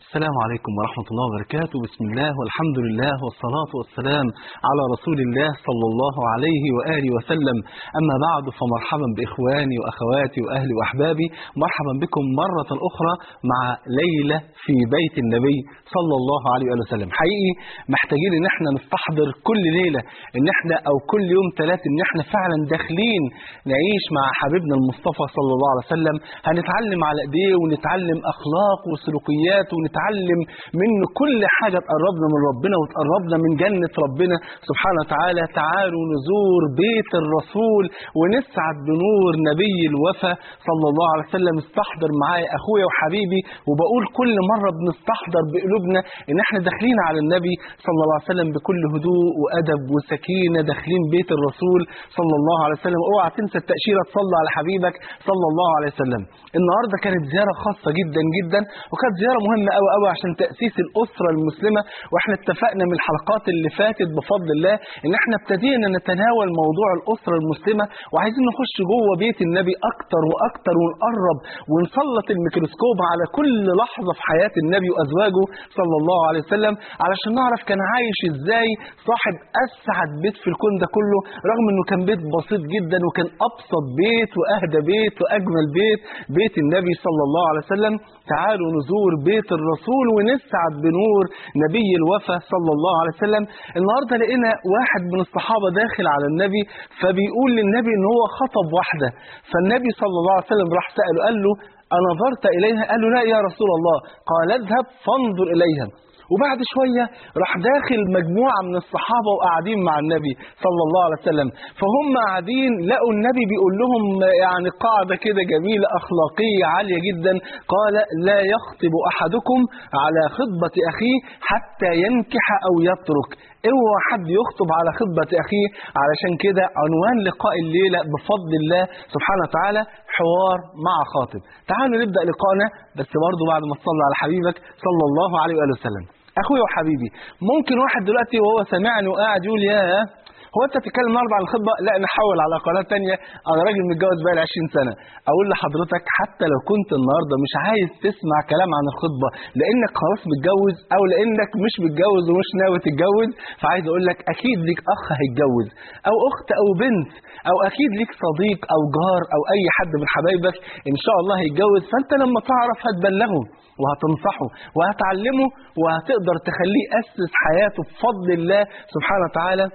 السلام عليكم ورحمة الله وبركاته بسم الله والحمد لله والصلاة والسلام على رسول الله صلى الله عليه وآله وسلم أما بعد فمرحبا بإخواني وأخواتي وأهلي وأحبابي مرحبا بكم مرة أخرى مع ليلة في بيت النبي صلى الله عليه وآله وسلم حقيقي محتاجين ان احنا نستحضر كل ليلة ان احنا او كل يوم ثلاثة ان احنا فعلا داخلين نعيش مع حبيبنا المصطفى صلى الله عليه وسلم هنتعلم على ايديه ونتعلم اخلاق وسلوكيات ونتعلم منه كل حاجة تقربنا من ربنا وتقربنا من جنة ربنا سبحانه وتعالى تعالوا نزور بيت الرسول ونسعد بنور نبي الوفا صلى الله عليه وسلم استحضر معايا اخويا وحبيبي وبقول كل مرة بنستحضر بقلوبنا ان احنا داخلين على النبي صلى الله عليه وسلم بكل هدوء وادب وسكينة داخلين بيت الرسول صلى الله عليه وسلم اوعى تنسى التأشيرة تصلى على حبيبك صلى الله عليه وسلم النهاردة كانت زيارة خاصة جدا جدا وكانت زيارة مهمة قوي قوي عشان تأسيس الأسرة المسلمة واحنا اتفقنا من الحلقات اللي فاتت بفضل الله ان احنا ابتدينا نتناول موضوع الأسرة المسلمة وعايزين نخش جوه بيت النبي اكتر واكتر ونقرب ونسلط الميكروسكوب على كل لحظة في حياة النبي وازواجه صلى الله عليه وسلم علشان نعرف كان عايش ازاي صاحب اسعد بيت في الكون ده كله رغم انه كان بيت بسيط جدا وكان ابسط بيت واهدى بيت واجمل بيت بيت النبي صلى الله عليه وسلم تعالوا نزور بيت الرسول ونسعد بنور نبي الوفا صلى الله عليه وسلم النهارده لقينا واحد من الصحابه داخل على النبي فبيقول للنبي ان هو خطب واحده فالنبي صلى الله عليه وسلم راح ساله قال له أنظرت إليها قال له لا يا رسول الله قال اذهب فانظر إليها وبعد شوية راح داخل مجموعة من الصحابة وقاعدين مع النبي صلى الله عليه وسلم فهم قاعدين لقوا النبي بيقول لهم يعني قاعدة كده جميلة أخلاقية عالية جدا قال لا يخطب أحدكم على خطبة أخيه حتى ينكح أو يترك اوعى حد يخطب على خطبة أخيه علشان كده عنوان لقاء الليلة بفضل الله سبحانه وتعالى حوار مع خاطب تعالوا نبدأ لقائنا بس برضه بعد ما تصلي على حبيبك صلى الله عليه وآله وسلم أخوي وحبيبي ممكن واحد دلوقتي وهو سمعني وقاعد يقول يا هو انت بتتكلم النهارده عن الخطبه لا نحول على قناه ثانيه انا راجل متجوز بقالي 20 سنه اقول لحضرتك حتى لو كنت النهارده مش عايز تسمع كلام عن الخطبه لانك خلاص متجوز او لانك مش متجوز ومش ناوي تتجوز فعايز اقول لك اكيد ليك اخ هيتجوز او اخت او بنت او اكيد ليك صديق او جار او اي حد من حبايبك ان شاء الله هيتجوز فانت لما تعرف هتبلغه وهتنصحه وهتعلمه وهتقدر تخليه يأسس حياته بفضل الله سبحانه وتعالى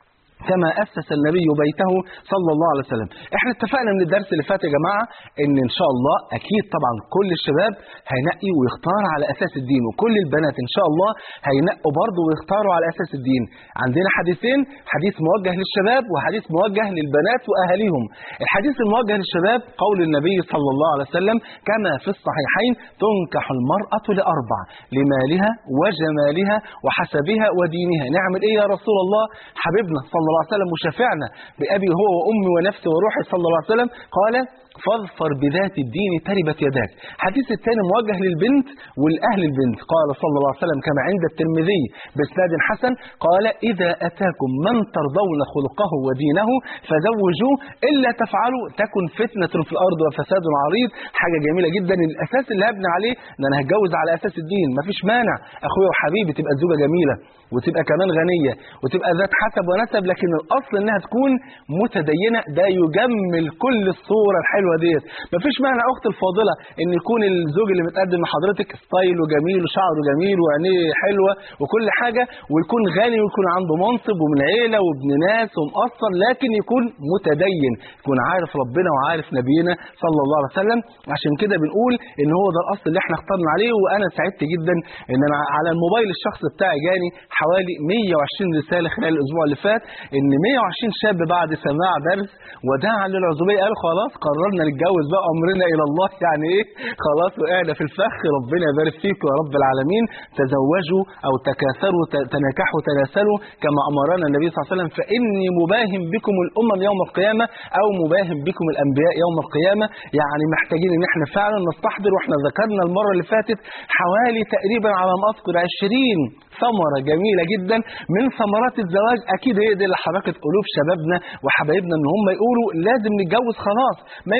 كما أسس النبي بيته صلى الله عليه وسلم احنا اتفقنا من الدرس اللي فات يا جماعة ان ان شاء الله اكيد طبعا كل الشباب هينقي ويختار على اساس الدين وكل البنات ان شاء الله هينقوا برضه ويختاروا على اساس الدين عندنا حديثين حديث موجه للشباب وحديث موجه للبنات واهاليهم الحديث الموجه للشباب قول النبي صلى الله عليه وسلم كما في الصحيحين تنكح المرأة لأربع لمالها وجمالها وحسبها ودينها نعمل ايه يا رسول الله حبيبنا صلى الله عليه وسلم وشفعنا بأبي هو وأمي ونفسي وروحي صلى الله عليه وسلم قال فاظفر بذات الدين تربت يداك حديث الثاني موجه للبنت والأهل البنت قال صلى الله عليه وسلم كما عند الترمذي بإسناد حسن قال إذا أتاكم من ترضون خلقه ودينه فزوجوه إلا تفعلوا تكن فتنة في الأرض وفساد عريض حاجة جميلة جدا الأساس اللي هبني عليه إن أنا هتجوز على أساس الدين مفيش مانع أخويا وحبيبي تبقى الزوجة جميلة وتبقى كمان غنية وتبقى ذات حسب ونسب لكن الأصل إنها تكون متدينة ده يجمل كل الصورة الحلوة ديت مفيش معنى أخت الفاضلة إن يكون الزوج اللي متقدم لحضرتك ستايل وجميل وشعره جميل وعينيه حلوة وكل حاجة ويكون غني ويكون عنده منصب ومن عيلة وابن ناس ومقصر لكن يكون متدين يكون عارف ربنا وعارف نبينا صلى الله عليه وسلم عشان كده بنقول إن هو ده الأصل اللي احنا اخترنا عليه وأنا سعدت جدا إن أنا على الموبايل الشخص بتاعي جاني حوالي 120 رسالة خلال الأسبوع اللي فات إن 120 شاب بعد سماع درس وداعا للعزوبية قالوا خلاص قررنا نتجوز بقى أمرنا إلى الله يعني إيه خلاص وقعنا في الفخ ربنا يبارك فيكم يا رب العالمين تزوجوا أو تكاثروا تناكحوا تناسلوا كما أمرنا النبي صلى الله عليه وسلم فإني مباهم بكم الأمم يوم القيامة أو مباهم بكم الأنبياء يوم القيامة يعني محتاجين إن إحنا فعلا نستحضر وإحنا ذكرنا المرة اللي فاتت حوالي تقريبا على ما أذكر 20 ثمرة جميلة جدا من ثمرات الزواج أكيد هي دي اللي حركت قلوب شبابنا وحبايبنا إن هم يقولوا لازم نتجوز خلاص ما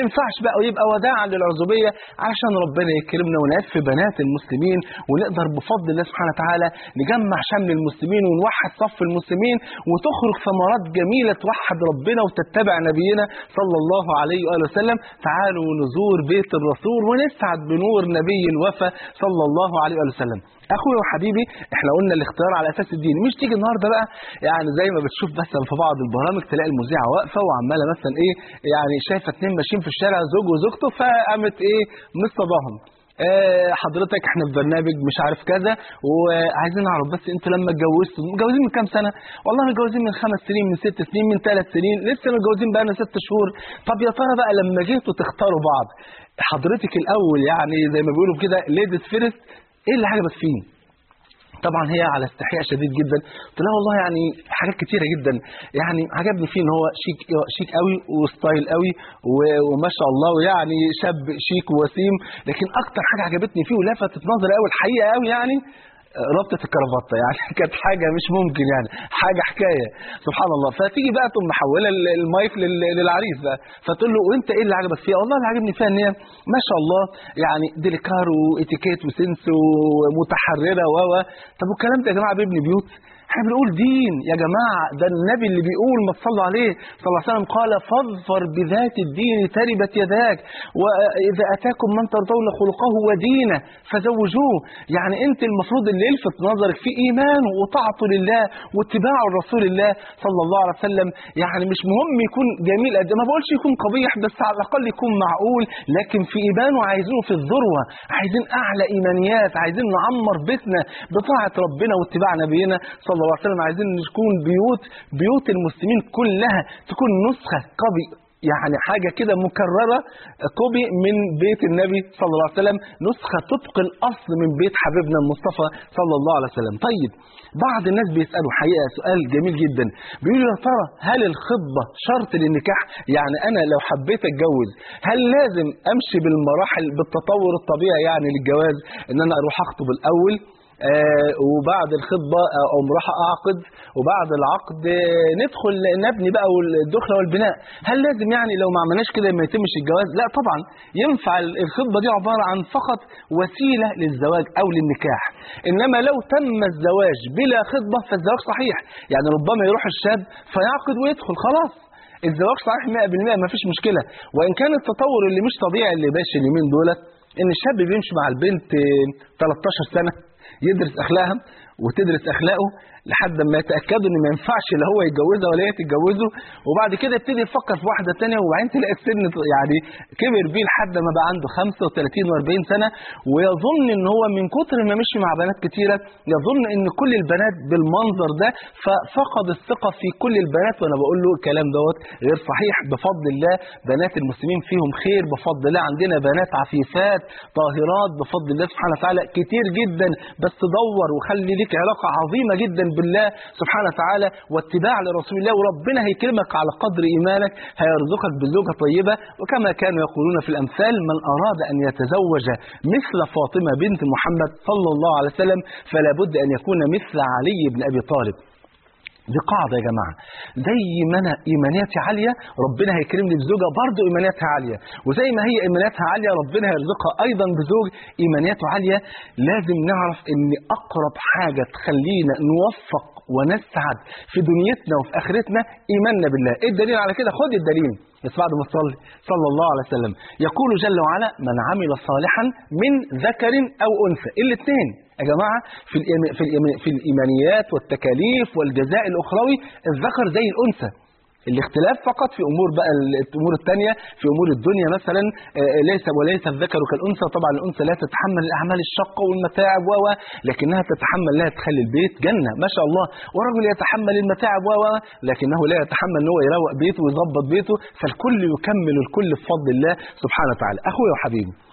ينفعش بقى ويبقى وداعا للعزوبيه علشان ربنا يكرمنا ونعف بنات المسلمين ونقدر بفضل الله سبحانه وتعالى نجمع شمل المسلمين ونوحد صف المسلمين وتخرج ثمرات جميله توحد ربنا وتتبع نبينا صلى الله عليه واله وسلم تعالوا نزور بيت الرسول ونسعد بنور نبي الوفا صلى الله عليه واله وسلم اخويا وحبيبي احنا قلنا الاختيار على اساس الدين مش تيجي النهارده بقى يعني زي ما بتشوف مثلا في بعض البرامج تلاقي المذيعه واقفه وعماله مثلا ايه يعني شايفه اتنين ماشيين في الشارع زوج وزوجته فقامت ايه مصطباهم آه حضرتك احنا في برنامج مش عارف كذا وعايزين نعرف بس انتوا لما اتجوزتوا متجوزين من كام سنه؟ والله متجوزين من خمس سنين من ست سنين من ثلاث سنين لسه متجوزين بقى ست شهور طب يا ترى بقى لما جيتوا تختاروا بعض حضرتك الاول يعني زي ما بيقولوا كده ليديز فيرست ايه اللي عجبك فيه؟ طبعا هي على استحياء شديد جدا قلت لها والله يعني حاجات كتيره جدا يعني عجبني فيه ان هو شيك شيك قوي وستايل قوي وما شاء الله ويعني شاب شيك ووسيم لكن اكتر حاجه عجبتني فيه ولفتت نظري قوي الحقيقه قوي يعني ربطة الكرافطة يعني كانت حاجة مش ممكن يعني حاجة حكاية سبحان الله فتيجي بقى تقوم محولة المايك للعريس بقى فتقول له وانت ايه اللي عجبك فيها والله اللي عجبني فيها ان هي ما شاء الله يعني ديليكار واتيكيت وسنس ومتحررة و طب والكلام ده يا جماعة بيبني بيوت احنا بنقول دين يا جماعة ده النبي اللي بيقول ما تصلوا عليه صلى الله عليه وسلم قال فاظفر بذات الدين تربت يداك وإذا أتاكم من ترضون خلقه ودينه فزوجوه يعني أنت المفروض اللي يلفت نظرك في إيمانه وطاعته لله واتباعه لرسول الله صلى الله عليه وسلم يعني مش مهم يكون جميل قد ما بقولش يكون قبيح بس على الأقل يكون معقول لكن في إيمانه عايزينه في الذروة عايزين أعلى إيمانيات عايزين نعمر بيتنا بطاعة ربنا واتباع نبينا صلى الله عليه وسلم عايزين تكون بيوت بيوت المسلمين كلها تكون نسخة قبي يعني حاجة كده مكررة كوبي من بيت النبي صلى الله عليه وسلم نسخة طبق الأصل من بيت حبيبنا المصطفى صلى الله عليه وسلم طيب بعض الناس بيسألوا حقيقة سؤال جميل جدا بيقولوا يا ترى هل الخطبة شرط للنكاح يعني أنا لو حبيت أتجوز هل لازم أمشي بالمراحل بالتطور الطبيعي يعني للجواز إن أنا أروح أخطب الأول آه وبعد الخطبة أو راح أعقد وبعد العقد آه ندخل نبني بقى الدخلة والبناء هل لازم يعني لو ما عملناش كده ما يتمش الجواز لا طبعا ينفع الخطبة دي عبارة عن فقط وسيلة للزواج أو للنكاح إنما لو تم الزواج بلا خطبة فالزواج صحيح يعني ربما يروح الشاب فيعقد ويدخل خلاص الزواج صحيح 100% ما فيش مشكلة وإن كان التطور اللي مش طبيعي اللي ماشي اليومين دولت إن الشاب بيمشي مع البنت 13 سنة يدرس اخلاقها وتدرس اخلاقه لحد ما يتاكدوا ان ما ينفعش لا هو يتجوزها ولا هي تتجوزه وبعد كده يبتدي يفكر في واحده ثانيه وبعدين تلاقي السن يعني كبر بيه لحد ما بقى عنده 35 و40 سنه ويظن ان هو من كتر ما مشي مع بنات كتيره يظن ان كل البنات بالمنظر ده ففقد الثقه في كل البنات وانا بقول له الكلام دوت غير صحيح بفضل الله بنات المسلمين فيهم خير بفضل الله عندنا بنات عفيفات طاهرات بفضل الله سبحانه وتعالى كتير جدا بس دور وخلي ليك علاقه عظيمه جدا بالله سبحانه وتعالى واتباع لرسول الله وربنا هيكرمك على قدر إيمانك هيرزقك بزوجة طيبة وكما كانوا يقولون في الأمثال من أراد أن يتزوج مثل فاطمة بنت محمد صلى الله عليه وسلم فلا بد أن يكون مثل علي بن أبي طالب دي قاعدة يا جماعة زي ما أنا إيمانياتي عالية ربنا هيكرمني بزوجة برضه إيمانياتها عالية وزي ما هي إيمانياتها عالية ربنا هيرزقها أيضا بزوج إيمانياته عالية لازم نعرف إن أقرب حاجة تخلينا نوفق ونسعد في دنيتنا وفي آخرتنا إيماننا بالله إيه الدليل على كده خد الدليل بس بعد ما تصلي صلى الله عليه وسلم يقول جل وعلا من عمل صالحا من ذكر أو أنثى الاثنين يا جماعة في في في الإيمانيات والتكاليف والجزاء الأخروي الذكر زي الأنثى الاختلاف فقط في امور بقى الامور الثانيه في امور الدنيا مثلا ليس وليس الذكر كالانثى طبعا الانثى لا تتحمل الاعمال الشاقه والمتاعب و لكنها تتحمل لها تخلي البيت جنه ما شاء الله والرجل يتحمل المتاعب و لكنه لا يتحمل ان هو يروق بيته ويظبط بيته فالكل يكمل الكل بفضل الله سبحانه وتعالى اخويا وحبيبي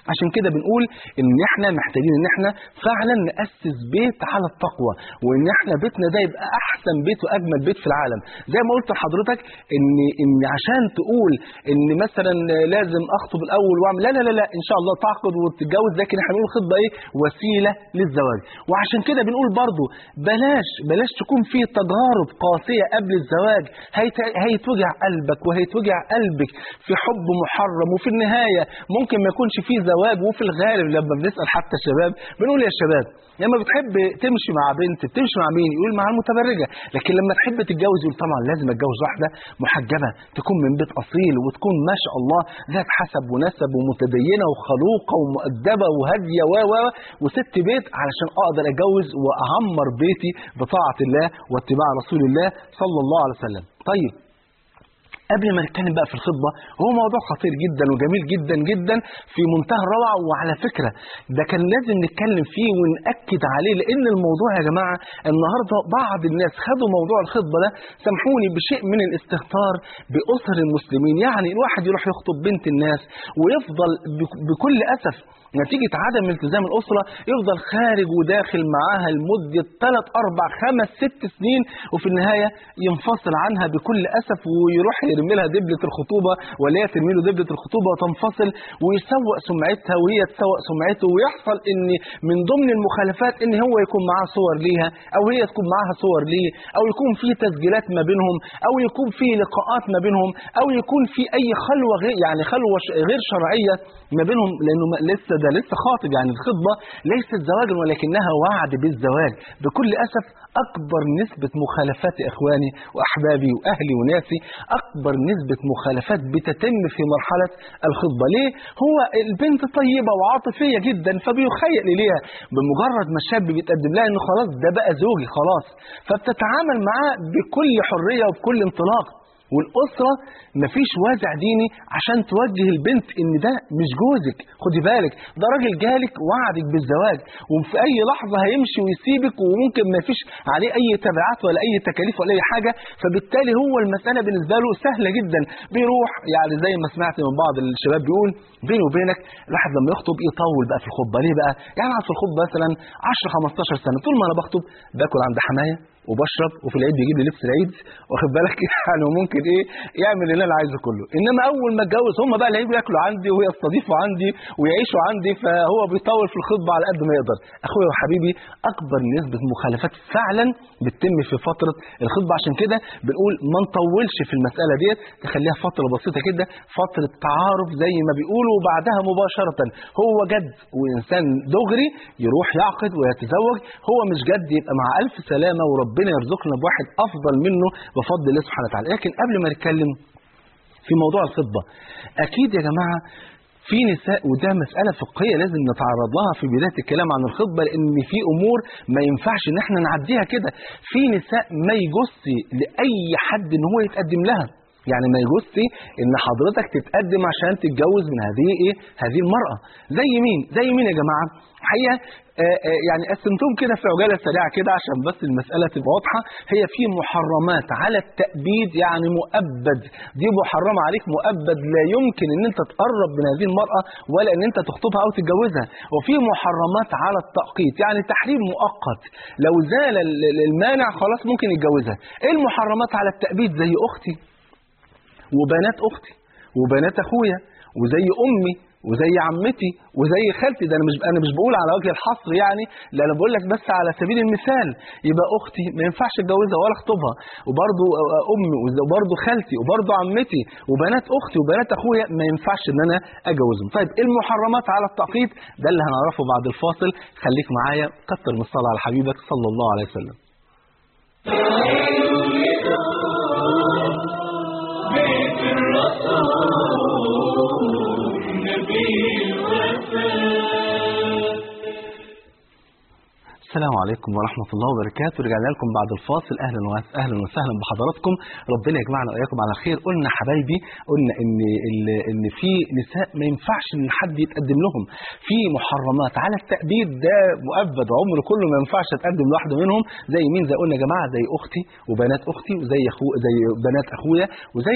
عشان كده بنقول ان احنا محتاجين ان احنا فعلا ناسس بيت على التقوى وان احنا بيتنا ده يبقى احسن بيت واجمل بيت في العالم زي ما قلت لحضرتك ان ان عشان تقول ان مثلا لازم اخطب الاول واعمل لا لا لا لا ان شاء الله تعقد وتتجوز لكن احنا بنقول الخطبه ايه وسيله للزواج وعشان كده بنقول برضو بلاش بلاش تكون في تجارب قاسيه قبل الزواج هيت- هيتوجع قلبك وهيتوجع قلبك في حب محرم وفي النهايه ممكن ما يكونش فيه زواج وفي الغالب لما بنسال حتى الشباب بنقول يا شباب لما بتحب تمشي مع بنت بتمشي مع مين يقول مع المتبرجه لكن لما تحب تتجوز يقول طبعا لازم اتجوز واحده محجبه تكون من بيت اصيل وتكون ما شاء الله ذات حسب ونسب ومتدينه وخلوقه ومؤدبه وهاديه و و وست بيت علشان اقدر اتجوز واعمر بيتي بطاعه الله واتباع رسول الله صلى الله عليه وسلم طيب قبل ما نتكلم بقى في الخطبه هو موضوع خطير جدا وجميل جدا جدا في منتهى الروعه وعلى فكره ده كان لازم نتكلم فيه ونأكد عليه لان الموضوع يا جماعه النهارده بعض الناس خدوا موضوع الخطبه ده سامحوني بشيء من الاستهتار باسر المسلمين يعني الواحد يروح يخطب بنت الناس ويفضل بك- بكل اسف نتيجة عدم التزام الأسرة يفضل خارج وداخل معاها لمدة 3 4 5 6 سنين وفي النهاية ينفصل عنها بكل أسف ويروح يرمي لها دبلة الخطوبة ولا هي ترمي له دبلة الخطوبة وتنفصل ويسوء سمعتها وهي تسوء سمعته ويحصل إن من ضمن المخالفات إن هو يكون معاه صور ليها أو هي تكون معاها صور ليه أو يكون في تسجيلات ما بينهم أو يكون في لقاءات ما بينهم أو يكون في أي خلوة غير يعني خلوة ش- غير شرعية ما بينهم لأنه ما- لسه ده لسه خاطب يعني الخطبة ليست زواجا ولكنها وعد بالزواج بكل أسف أكبر نسبة مخالفات إخواني وأحبابي وأهلي وناسي أكبر نسبة مخالفات بتتم في مرحلة الخطبة ليه؟ هو البنت طيبة وعاطفية جدا فبيخيل إليها بمجرد ما الشاب بيتقدم لها إنه خلاص ده بقى زوجي خلاص فبتتعامل معاه بكل حرية وبكل انطلاق والأسرة مفيش وازع ديني عشان توجه البنت إن ده مش جوزك خدي بالك ده راجل جالك وعدك بالزواج وفي أي لحظة هيمشي ويسيبك وممكن مفيش عليه أي تبعات ولا أي تكاليف ولا أي حاجة فبالتالي هو المسألة بالنسبة له سهلة جدا بيروح يعني زي ما سمعت من بعض الشباب بيقول بيني وبينك الواحد لما يخطب يطول بقى في الخطبة ليه بقى؟ يعني أقعد في الخطبة مثلا 10 15 سنة طول ما أنا بخطب باكل عند حماية وبشرب وفي العيد بيجيب لي لبس العيد واخد بالك يعني وممكن ايه يعمل اللي انا عايزه كله انما اول ما اتجوز هم بقى اللي هيجوا ياكلوا عندي وهي يستضيفوا عندي ويعيشوا عندي فهو بيطول في الخطبه على قد ما يقدر اخويا وحبيبي اكبر نسبه مخالفات فعلا بتتم في فتره الخطبه عشان كده بنقول ما نطولش في المساله ديت نخليها فتره بسيطه كده فتره تعارف زي ما بيقولوا وبعدها مباشره هو جد وانسان دغري يروح يعقد ويتزوج هو مش جد يبقى مع الف سلامه وربنا يرزقنا بواحد افضل منه بفضل الله سبحانه وتعالى لكن قبل ما نتكلم في موضوع الخطبه اكيد يا جماعه في نساء وده مسألة فقهية لازم نتعرض لها في بداية الكلام عن الخطبة لأن في أمور ما ينفعش إن احنا نعديها كده في نساء ما يجوز لأي حد إن هو يتقدم لها يعني ما يجوز إن حضرتك تتقدم عشان تتجوز من هذه إيه هذه المرأة زي مين زي مين يا جماعة الحقيقة آه، آه، يعني قسمتهم كده في عجاله سريعه كده عشان بس المساله تبقى واضحه هي في محرمات على التأبيد يعني مؤبد دي محرمه عليك مؤبد لا يمكن ان انت تقرب من هذه المراه ولا ان انت تخطبها او تتجوزها وفي محرمات على التأقيت يعني تحريم مؤقت لو زال ال- ال- المانع خلاص ممكن يتجوزها ايه المحرمات على التأبيد زي اختي وبنات اختي وبنات اخويا وزي امي وزي عمتي وزي خالتي ده انا مش انا مش بقول على وجه الحصر يعني لا انا بقول لك بس على سبيل المثال يبقى اختي ما ينفعش اتجوزها ولا اخطبها وبرضه امي وبرضه خالتي وبرضه عمتي وبنات اختي وبنات اخويا ما ينفعش ان انا اتجوزهم طيب إيه المحرمات على التعقيد ده اللي هنعرفه بعد الفاصل خليك معايا كتر من الصلاه على حبيبك صلى الله عليه وسلم بيت الرسول نبي الوفاء السلام عليكم ورحمة الله وبركاته رجعنا لكم بعد الفاصل أهلا وس- أهلا وسهلا بحضراتكم ربنا يجمعنا وإياكم على خير قلنا حبايبي قلنا إن ال- إن في نساء ما ينفعش إن حد يتقدم لهم في محرمات على التأبيد ده مؤبد عمر كله ما ينفعش أتقدم لواحدة منهم زي مين زي قلنا يا جماعة زي أختي وبنات أختي وزي أخو زي بنات أخويا وزي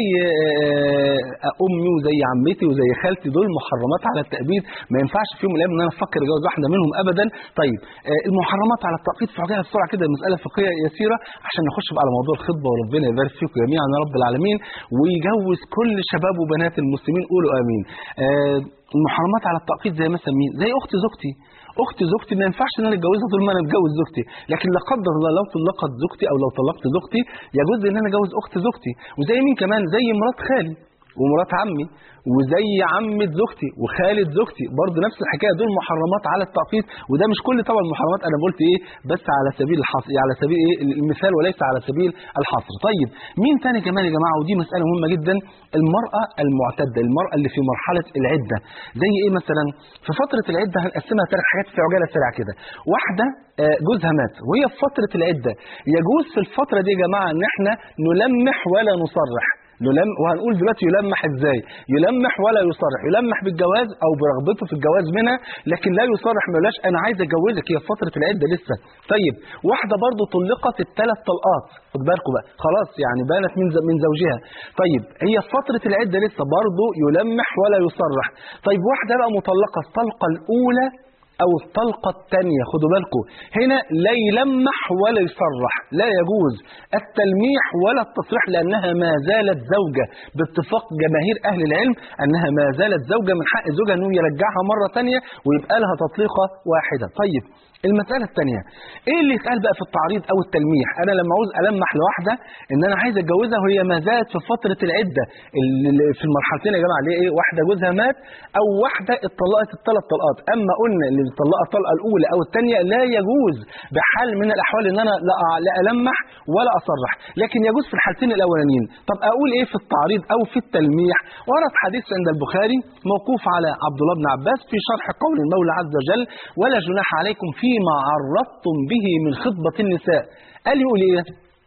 آه، أمي وزي عمتي وزي خالتي دول محرمات على التأبيد ما ينفعش في يوم من الأيام إن أنا أفكر أتجوز واحدة منهم أبدا طيب آه، المحرمات على التأقيت في عجالة بسرعة كده مسألة فقهية يسيرة عشان نخش بقى على موضوع الخطبة وربنا يبارك فيكم جميعا يا رب العالمين ويجوز كل شباب وبنات المسلمين قولوا آمين آه، المحرمات على التأقيت زي مثلا مين زي أخت زوجتي اخت زوجتي ما ينفعش ان انا اتجوزها طول ما انا اتجوز زوجتي لكن لا قدر الله لو طلقت زوجتي او لو طلقت زوجتي يجوز ان انا اتجوز اخت زوجتي وزي مين كمان زي مرات خالي ومرات عمي وزي عمة زوجتي وخالة زوجتي برضه نفس الحكايه دول محرمات على التعقيد وده مش كل طبعا المحرمات انا قلت ايه بس على سبيل الحصر على سبيل ايه المثال وليس على سبيل الحصر طيب مين تاني كمان يا جماعه ودي مساله مهمه جدا المراه المعتده المراه اللي في مرحله العده زي ايه مثلا في فتره العده هنقسمها ثلاث حاجات في عجاله سريعه كده واحده آه، جوزها مات وهي في فتره العده يجوز في الفتره دي يا جماعه ان احنا نلمح ولا نصرح يلم وهنقول دلوقتي يلمح ازاي يلمح ولا يصرح يلمح بالجواز او برغبته في الجواز منها لكن لا يصرح ما يقولهاش انا عايز اتجوزك هي في فتره العده لسه طيب واحده برضو طلقت الثلاث طلقات خد بالكم بقى خلاص يعني بانت من ز- من زوجها طيب هي في فتره العده لسه برضو يلمح ولا يصرح طيب واحده بقى مطلقه الطلقه الاولى أو الطلقة الثانية خدوا بالكم هنا لا يلمح ولا يصرح لا يجوز التلميح ولا التصريح لأنها ما زالت زوجة باتفاق جماهير أهل العلم أنها ما زالت زوجة من حق زوجها أنه يرجعها مرة ثانية ويبقى لها تطليقة واحدة طيب المسألة الثانية ايه اللي يتقال بقى في التعريض او التلميح انا لما عاوز المح لواحدة ان انا عايز اتجوزها وهي ما زالت في فترة العدة اللي في المرحلتين يا جماعة اللي هي ايه واحدة جوزها مات او واحدة اتطلقت الثلاث طلقات اما قلنا اللي اتطلقت الطلقة الاولى او الثانية لا يجوز بحال من الاحوال ان انا لا لا المح ولا اصرح لكن يجوز في الحالتين الاولانيين طب اقول ايه في التعريض او في التلميح ورد حديث عند البخاري موقوف على عبد الله بن عباس في شرح قول المولى عز وجل ولا جناح عليكم فيما عرضتم به من خطبة النساء قال يقول ايه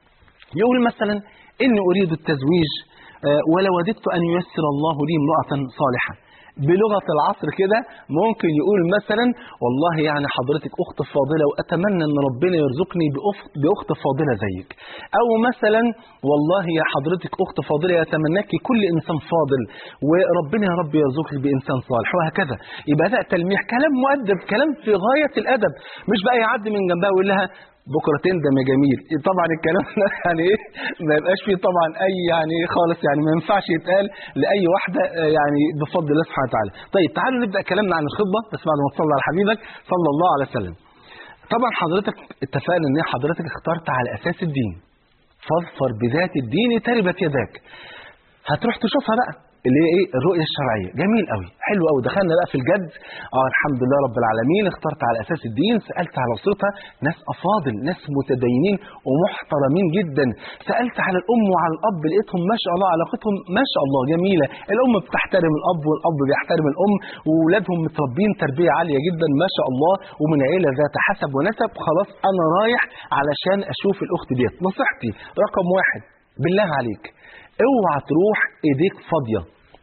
يقول مثلا اني اريد التزويج آه، ولو وددت ان ييسر الله لي امرأة صالحة بلغة العصر كده ممكن يقول مثلا والله يعني حضرتك أخت فاضلة وأتمنى أن ربنا يرزقني بأخت, بأخت فاضلة زيك أو مثلا والله يا حضرتك أخت فاضلة يتمناك كل إنسان فاضل وربنا يا رب يرزقك بإنسان صالح وهكذا يبقى ده تلميح كلام مؤدب كلام في غاية الأدب مش بقى يعدي من جنبها ويقول لها بكره تندم يا جميل طبعا الكلام ده يعني ايه ما يبقاش فيه طبعا اي يعني إيه خالص يعني ما ينفعش يتقال لاي واحده آه، يعني بفضل الله سبحانه وتعالى طيب تعالوا نبدا كلامنا عن الخطبه بس بعد ما تصلي على حبيبك صلى الله عليه وسلم طبعا حضرتك اتفقنا ان حضرتك اخترت على اساس الدين فاظفر بذات الدين تربت يداك هتروح تشوفها بقى اللي هي ايه الرؤيه الشرعيه جميل قوي حلو قوي دخلنا بقى في الجد اه الحمد لله رب العالمين اخترت على اساس الدين سالت على اسرتها ناس افاضل ناس متدينين ومحترمين جدا سالت على الام وعلى الاب لقيتهم ما شاء الله علاقتهم ما شاء الله جميله الام بتحترم الاب والاب بيحترم الام واولادهم متربين تربيه عاليه جدا ما شاء الله ومن عيله ذات حسب ونسب خلاص انا رايح علشان اشوف الاخت ديت نصيحتي رقم واحد بالله عليك اوعى تروح ايديك فاضيه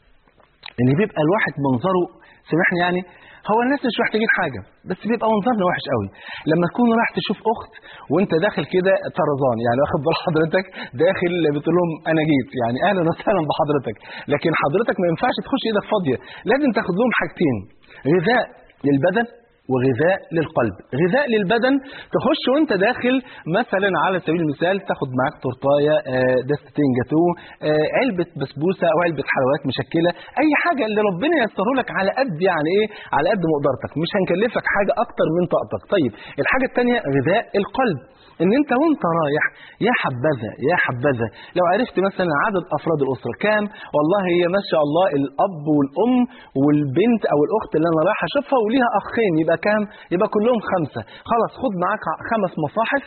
اللي بيبقى الواحد منظره سامحني يعني هو الناس مش محتاجين حاجه بس بيبقى منظرنا وحش قوي لما تكون رايح تشوف اخت وانت داخل كده طرزان يعني واخد بال حضرتك داخل بتقول لهم انا جيت يعني اهلا وسهلا بحضرتك لكن حضرتك ما ينفعش تخش ايدك فاضيه لازم تاخد لهم حاجتين غذاء للبدن وغذاء للقلب غذاء للبدن تخش وانت داخل مثلا على سبيل المثال تاخد معاك تورتايه آه، دستتين جاتو آه، علبه بسبوسه او علبه حلويات مشكله اي حاجه اللي ربنا ييسره لك على قد يعني ايه على قد مقدرتك مش هنكلفك حاجه اكتر من طاقتك طيب الحاجه الثانيه غذاء القلب ان انت وانت رايح يا حبذا يا حبذا لو عرفت مثلا عدد افراد الاسره كام والله هي ما شاء الله الاب والام والبنت او الاخت اللي انا رايح اشوفها وليها اخين يبقى كام يبقى كلهم خمسه خلاص خد معاك خمس مصاحف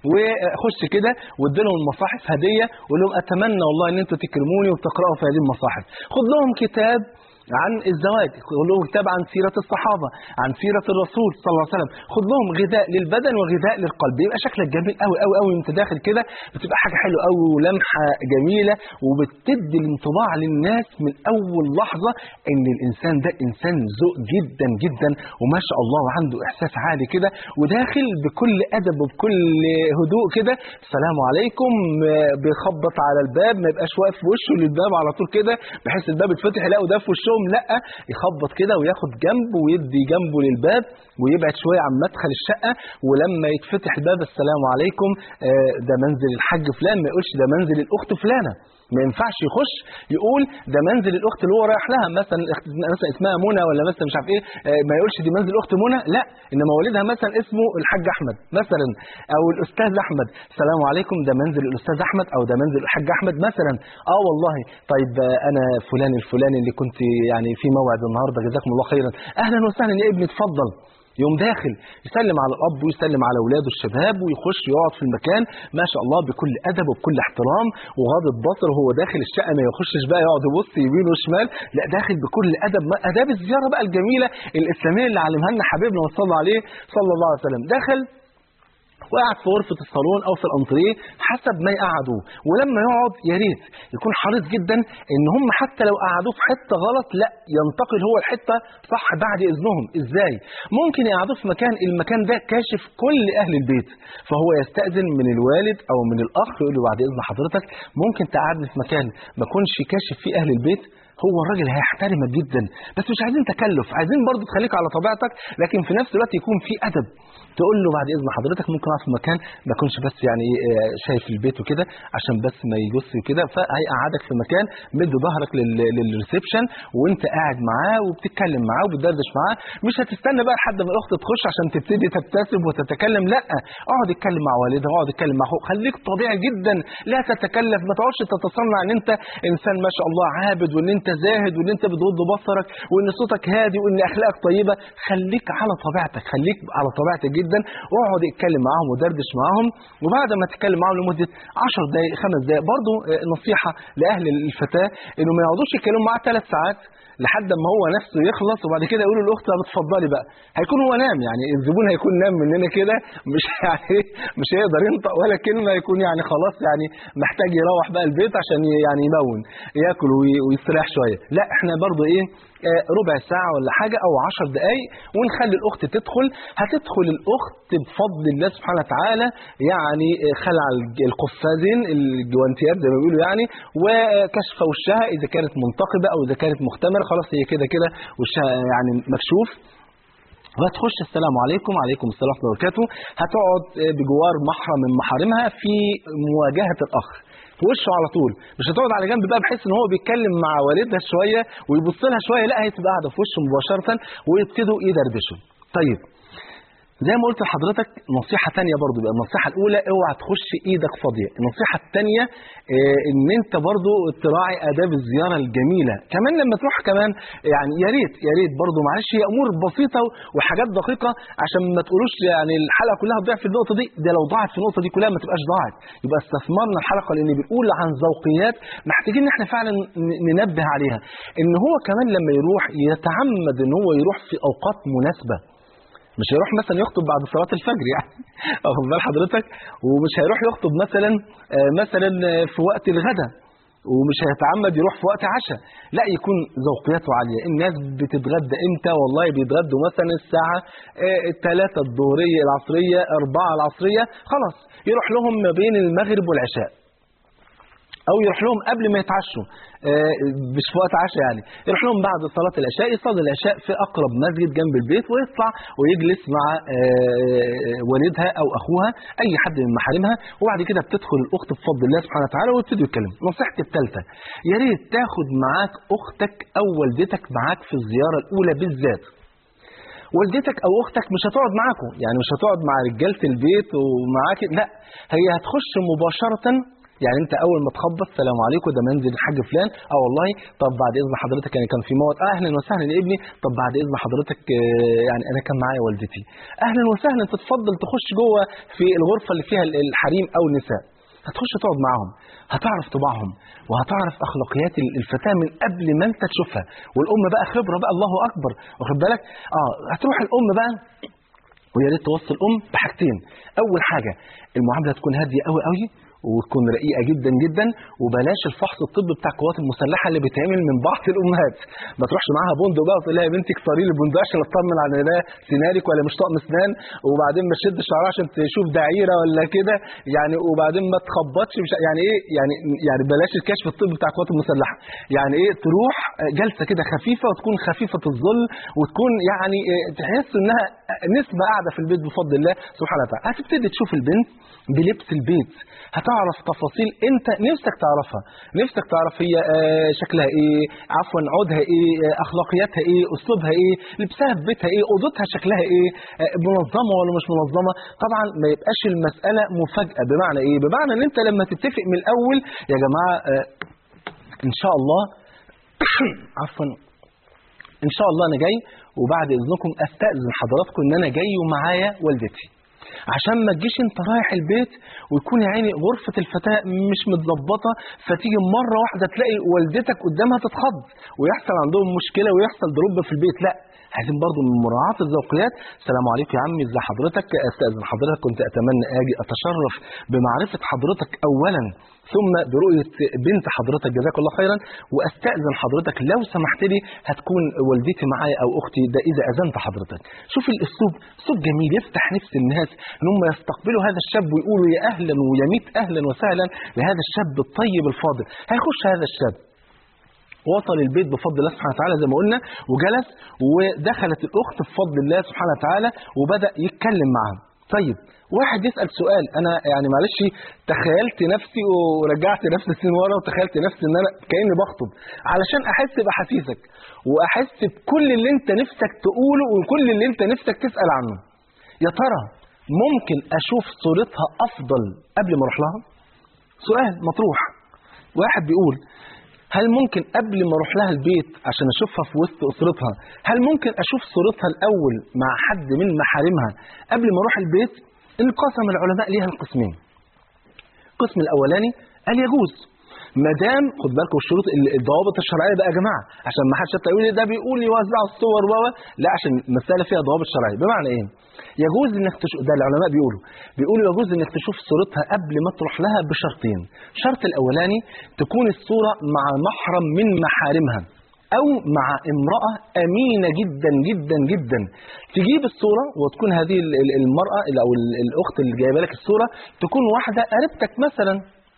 وخش كده وادي لهم المصاحف هديه وقول لهم اتمنى والله ان انتوا تكرموني وتقراوا في هذه المصاحف خد لهم كتاب عن الزواج خد لهم كتاب عن سيرة الصحابة عن سيرة الرسول صلى الله عليه وسلم خد لهم غذاء للبدن وغذاء للقلب يبقى شكلك جميل قوي قوي قوي وانت داخل كده بتبقى حاجة حلوة قوي ولمحة جميلة وبتدي الانطباع للناس من أول لحظة إن الإنسان ده إنسان ذوق جدا جدا وما شاء الله وعنده إحساس عالي كده وداخل بكل أدب وبكل هدوء كده السلام عليكم آه، بيخبط على الباب ما يبقاش واقف في وشه للباب على طول كده بحيث الباب يتفتح يلاقوا ده في وشهم لا يخبط كده وياخد جنب ويدي جنبه للباب ويبعد شويه عن مدخل الشقه ولما يتفتح الباب السلام عليكم آه، ده منزل الحاج فلان ما يقولش ده منزل الاخت فلانه ما ينفعش يخش يقول ده منزل الاخت اللي هو رايح لها مثلا اخت- مثلا اسمها منى ولا مثلا مش عارف ايه آه، ما يقولش دي منزل اخت منى لا انما والدها مثلا اسمه الحاج احمد مثلا او الاستاذ احمد السلام عليكم ده منزل الاستاذ احمد او ده منزل الحاج احمد مثلا اه والله طيب آه، انا فلان الفلاني اللي كنت يعني في موعد النهارده جزاكم الله خيرا اهلا وسهلا يا ابني اتفضل يوم داخل يسلم على الاب ويسلم على اولاده الشباب ويخش يقعد في المكان ما شاء الله بكل ادب وبكل احترام وغاضب بصر وهو داخل الشقه ما يخشش بقى يقعد يبص يمين وشمال لا داخل بكل ادب ما- اداب الزياره بقى الجميله الاسلاميه اللي علمها لنا حبيبنا وصلى عليه صلى الله عليه وسلم دخل وقعد في غرفة الصالون أو في الأنتريه حسب ما يقعدوه ولما يقعد يا ريت يكون حريص جدا إن هم حتى لو قعدوه في حتة غلط لا ينتقل هو الحتة صح بعد إذنهم إزاي ممكن يقعدوه في مكان المكان ده كاشف كل أهل البيت فهو يستأذن من الوالد أو من الأخ يقول له بعد إذن حضرتك ممكن تقعدني في مكان ما يكونش كاشف فيه أهل البيت هو الراجل هيحترمك جدا بس مش عايزين تكلف عايزين برضه تخليك على طبيعتك لكن في نفس الوقت يكون في ادب تقول له بعد اذن حضرتك ممكن اقعد في مكان ما اكونش بس يعني إيه، آه، شايف البيت وكده عشان بس ما يجص وكده فهيقعدك في مكان مد ظهرك لل- للريسبشن وانت قاعد معاه وبتتكلم معاه وبتدردش معاه مش هتستنى بقى لحد ما الاخت تخش عشان تبتدي تبتسم وتتكلم لا اقعد اتكلم مع والدها اقعد اتكلم مع اخوك خليك طبيعي جدا لا تتكلف ما تقعدش تتصنع ان انت انسان ما شاء الله عابد وان انت زاهد وان انت بتغض بصرك وان صوتك هادي وان اخلاقك طيبه خليك على طبيعتك خليك على طبيعتك جدا واقعد اتكلم معاهم ودردش معاهم وبعد ما تتكلم معاهم لمده 10 دقائق خمس دقائق برضه آه، نصيحه لاهل الفتاه انه ما يقعدوش يتكلموا معاها ثلاث ساعات لحد ما هو نفسه يخلص وبعد كده يقولوا للاخت طب اتفضلي بقى هيكون هو نام يعني الزبون هيكون نام مننا كده مش يعني مش هيقدر ينطق ولا كلمه يكون يعني خلاص يعني محتاج يروح بقى البيت عشان ي- يعني يمون ياكل وي- ويستريح شويه لا احنا برضو ايه آه، ربع ساعة ولا حاجة أو عشر دقايق ونخلي الأخت تدخل هتدخل الأخت بفضل الله سبحانه وتعالى يعني آه، خلع الج- القفازين الجوانتيات زي ما بيقولوا يعني وكشف وشها إذا كانت منتقبة أو إذا كانت مختمرة خلاص هي كده كده وشها يعني مكشوف وهتخش السلام عليكم وعليكم السلام ورحمه الله وبركاته هتقعد آه، بجوار محرم من محارمها في مواجهه الاخ في وشه على طول مش هتقعد على جنب بقى بحيث ان هو بيتكلم مع والدها شويه ويبص لها شويه لا هي تبقى قاعده في وشه مباشره ويبتدوا يدردشوا طيب زي ما قلت لحضرتك نصيحة تانية برضو بقى النصيحة الأولى اوعى تخش إيدك فاضية النصيحة التانية آه، إن أنت برضو تراعي آداب الزيارة الجميلة كمان لما تروح كمان يعني يا ريت يا ريت برضو معلش هي أمور بسيطة وحاجات دقيقة عشان ما تقولوش يعني الحلقة كلها تضيع في النقطة دي ده لو ضاعت في النقطة دي كلها ما تبقاش ضاعت يبقى استثمرنا الحلقة لأن بنقول عن ذوقيات محتاجين إن احنا فعلا ن- ننبه عليها إن هو كمان لما يروح يتعمد إن هو يروح في أوقات مناسبة مش هيروح مثلا يخطب بعد صلاة الفجر يعني واخد بال حضرتك ومش هيروح يخطب مثلا آه، مثلا آه، في وقت الغداء ومش هيتعمد يروح في وقت عشاء لا يكون ذوقياته عالية الناس بتتغدى امتى والله بيتغدوا مثلا الساعة 3 الظهرية العصرية 4 العصرية خلاص يروح لهم ما بين المغرب والعشاء او يروح لهم قبل ما يتعشوا آه، مش في وقت عشاء يعني يروح لهم بعد صلاه العشاء يصلي العشاء في اقرب مسجد جنب البيت ويطلع ويجلس مع آه، والدها او اخوها اي حد من محارمها وبعد كده بتدخل الاخت بفضل الله سبحانه وتعالى ويبتدوا يتكلموا نصيحتي الثالثه يا ريت تاخد معاك اختك او والدتك معاك في الزياره الاولى بالذات والدتك او اختك مش هتقعد معاكم يعني مش هتقعد مع رجاله البيت ومعاك لا هي هتخش مباشره يعني انت اول ما تخبط السلام عليكم ده منزل الحاج فلان اه والله طب بعد اذن حضرتك يعني كان في موت آه اهلا وسهلا يا ابني طب بعد اذن حضرتك آه، يعني انا كان معايا والدتي اهلا وسهلا تتفضل تخش جوه في الغرفه اللي فيها الحريم او النساء هتخش تقعد معاهم هتعرف طباعهم وهتعرف اخلاقيات الفتاه من قبل ما انت تشوفها والام بقى خبره بقى الله اكبر واخد بالك اه هتروح الام بقى ويا ريت توصي الام بحاجتين اول حاجه المعامله تكون هاديه قوي قوي وتكون رقيقه جدا جدا وبلاش الفحص الطبي بتاع القوات المسلحه اللي بيتعمل من بعض الامهات ما تروحش معاها بندق بقى وتقول لها يا بنتي اكسري لي البندق عشان اطمن على ده سنانك ولا مش طقم اسنان وبعدين ما تشد شعرها عشان تشوف ده عيره ولا كده يعني وبعدين ما تخبطش مش يعني ايه يعني يعني بلاش الكشف الطبي بتاع القوات المسلحه يعني ايه تروح جلسه كده خفيفه وتكون خفيفه الظل وتكون يعني إيه تحس انها نسمه قاعده في البيت بفضل الله سبحانه وتعالى هتبتدي تشوف البنت بلبس البيت هتعرف تفاصيل انت نفسك تعرفها نفسك تعرف هي آه، شكلها ايه عفوا عودها ايه آه، اخلاقياتها ايه اسلوبها ايه لبسها في بيتها ايه اوضتها شكلها ايه آه، منظمه ولا مش منظمه طبعا ما يبقاش المساله مفاجاه بمعنى ايه بمعنى ان انت لما تتفق من الاول يا جماعه آه، ان شاء الله عفوا ان شاء الله انا جاي وبعد اذنكم استاذن حضراتكم ان انا جاي ومعايا والدتي عشان ما تجيش انت رايح البيت ويكون يا عيني غرفه الفتاه مش متظبطه فتيجي مره واحده تلاقي والدتك قدامها تتخض ويحصل عندهم مشكله ويحصل ضرب في البيت لا عايزين برضو من مراعاة الذوقيات السلام عليكم يا عمي ازي حضرتك استاذن حضرتك كنت اتمنى اجي اتشرف بمعرفة حضرتك اولا ثم برؤية بنت حضرتك جزاك الله خيرا واستاذن حضرتك لو سمحت لي هتكون والدتي معايا او اختي ده اذا اذنت حضرتك شوف الاسلوب اسلوب جميل يفتح نفس الناس ان هم يستقبلوا هذا الشاب ويقولوا يا اهلا ويا ميت اهلا وسهلا لهذا الشاب الطيب الفاضل هيخش هذا الشاب وصل البيت بفضل الله سبحانه وتعالى زي ما قلنا وجلس ودخلت الاخت بفضل الله سبحانه وتعالى وبدا يتكلم معاها طيب واحد يسال سؤال انا يعني معلش تخيلت نفسي ورجعت نفسي سنين ورا وتخيلت نفسي ان انا كاني بخطب علشان احس باحاسيسك واحس بكل اللي انت نفسك تقوله وكل اللي انت نفسك تسال عنه يا ترى ممكن اشوف صورتها افضل قبل ما اروح لها سؤال مطروح واحد بيقول هل ممكن قبل ما اروح لها البيت عشان اشوفها في وسط اسرتها هل ممكن اشوف صورتها الاول مع حد من محارمها قبل ما اروح البيت انقسم العلماء ليها القسمين القسم الاولاني قال يجوز ما دام خد بالكم الشروط الضوابط الشرعيه بقى يا جماعه عشان ما حدش يقول لي ده بيقول يوزع الصور و لا عشان المساله فيها ضوابط شرعيه بمعنى ايه يجوز انك تشوف ده العلماء بيقولوا بيقولوا يجوز انك تشوف صورتها قبل ما تروح لها بشرطين الشرط الاولاني تكون الصوره مع محرم من محارمها او مع امراه امينه جدا جدا جدا تجيب الصوره وتكون هذه المراه او الاخت اللي جايبه لك الصوره تكون واحده قريبتك مثلا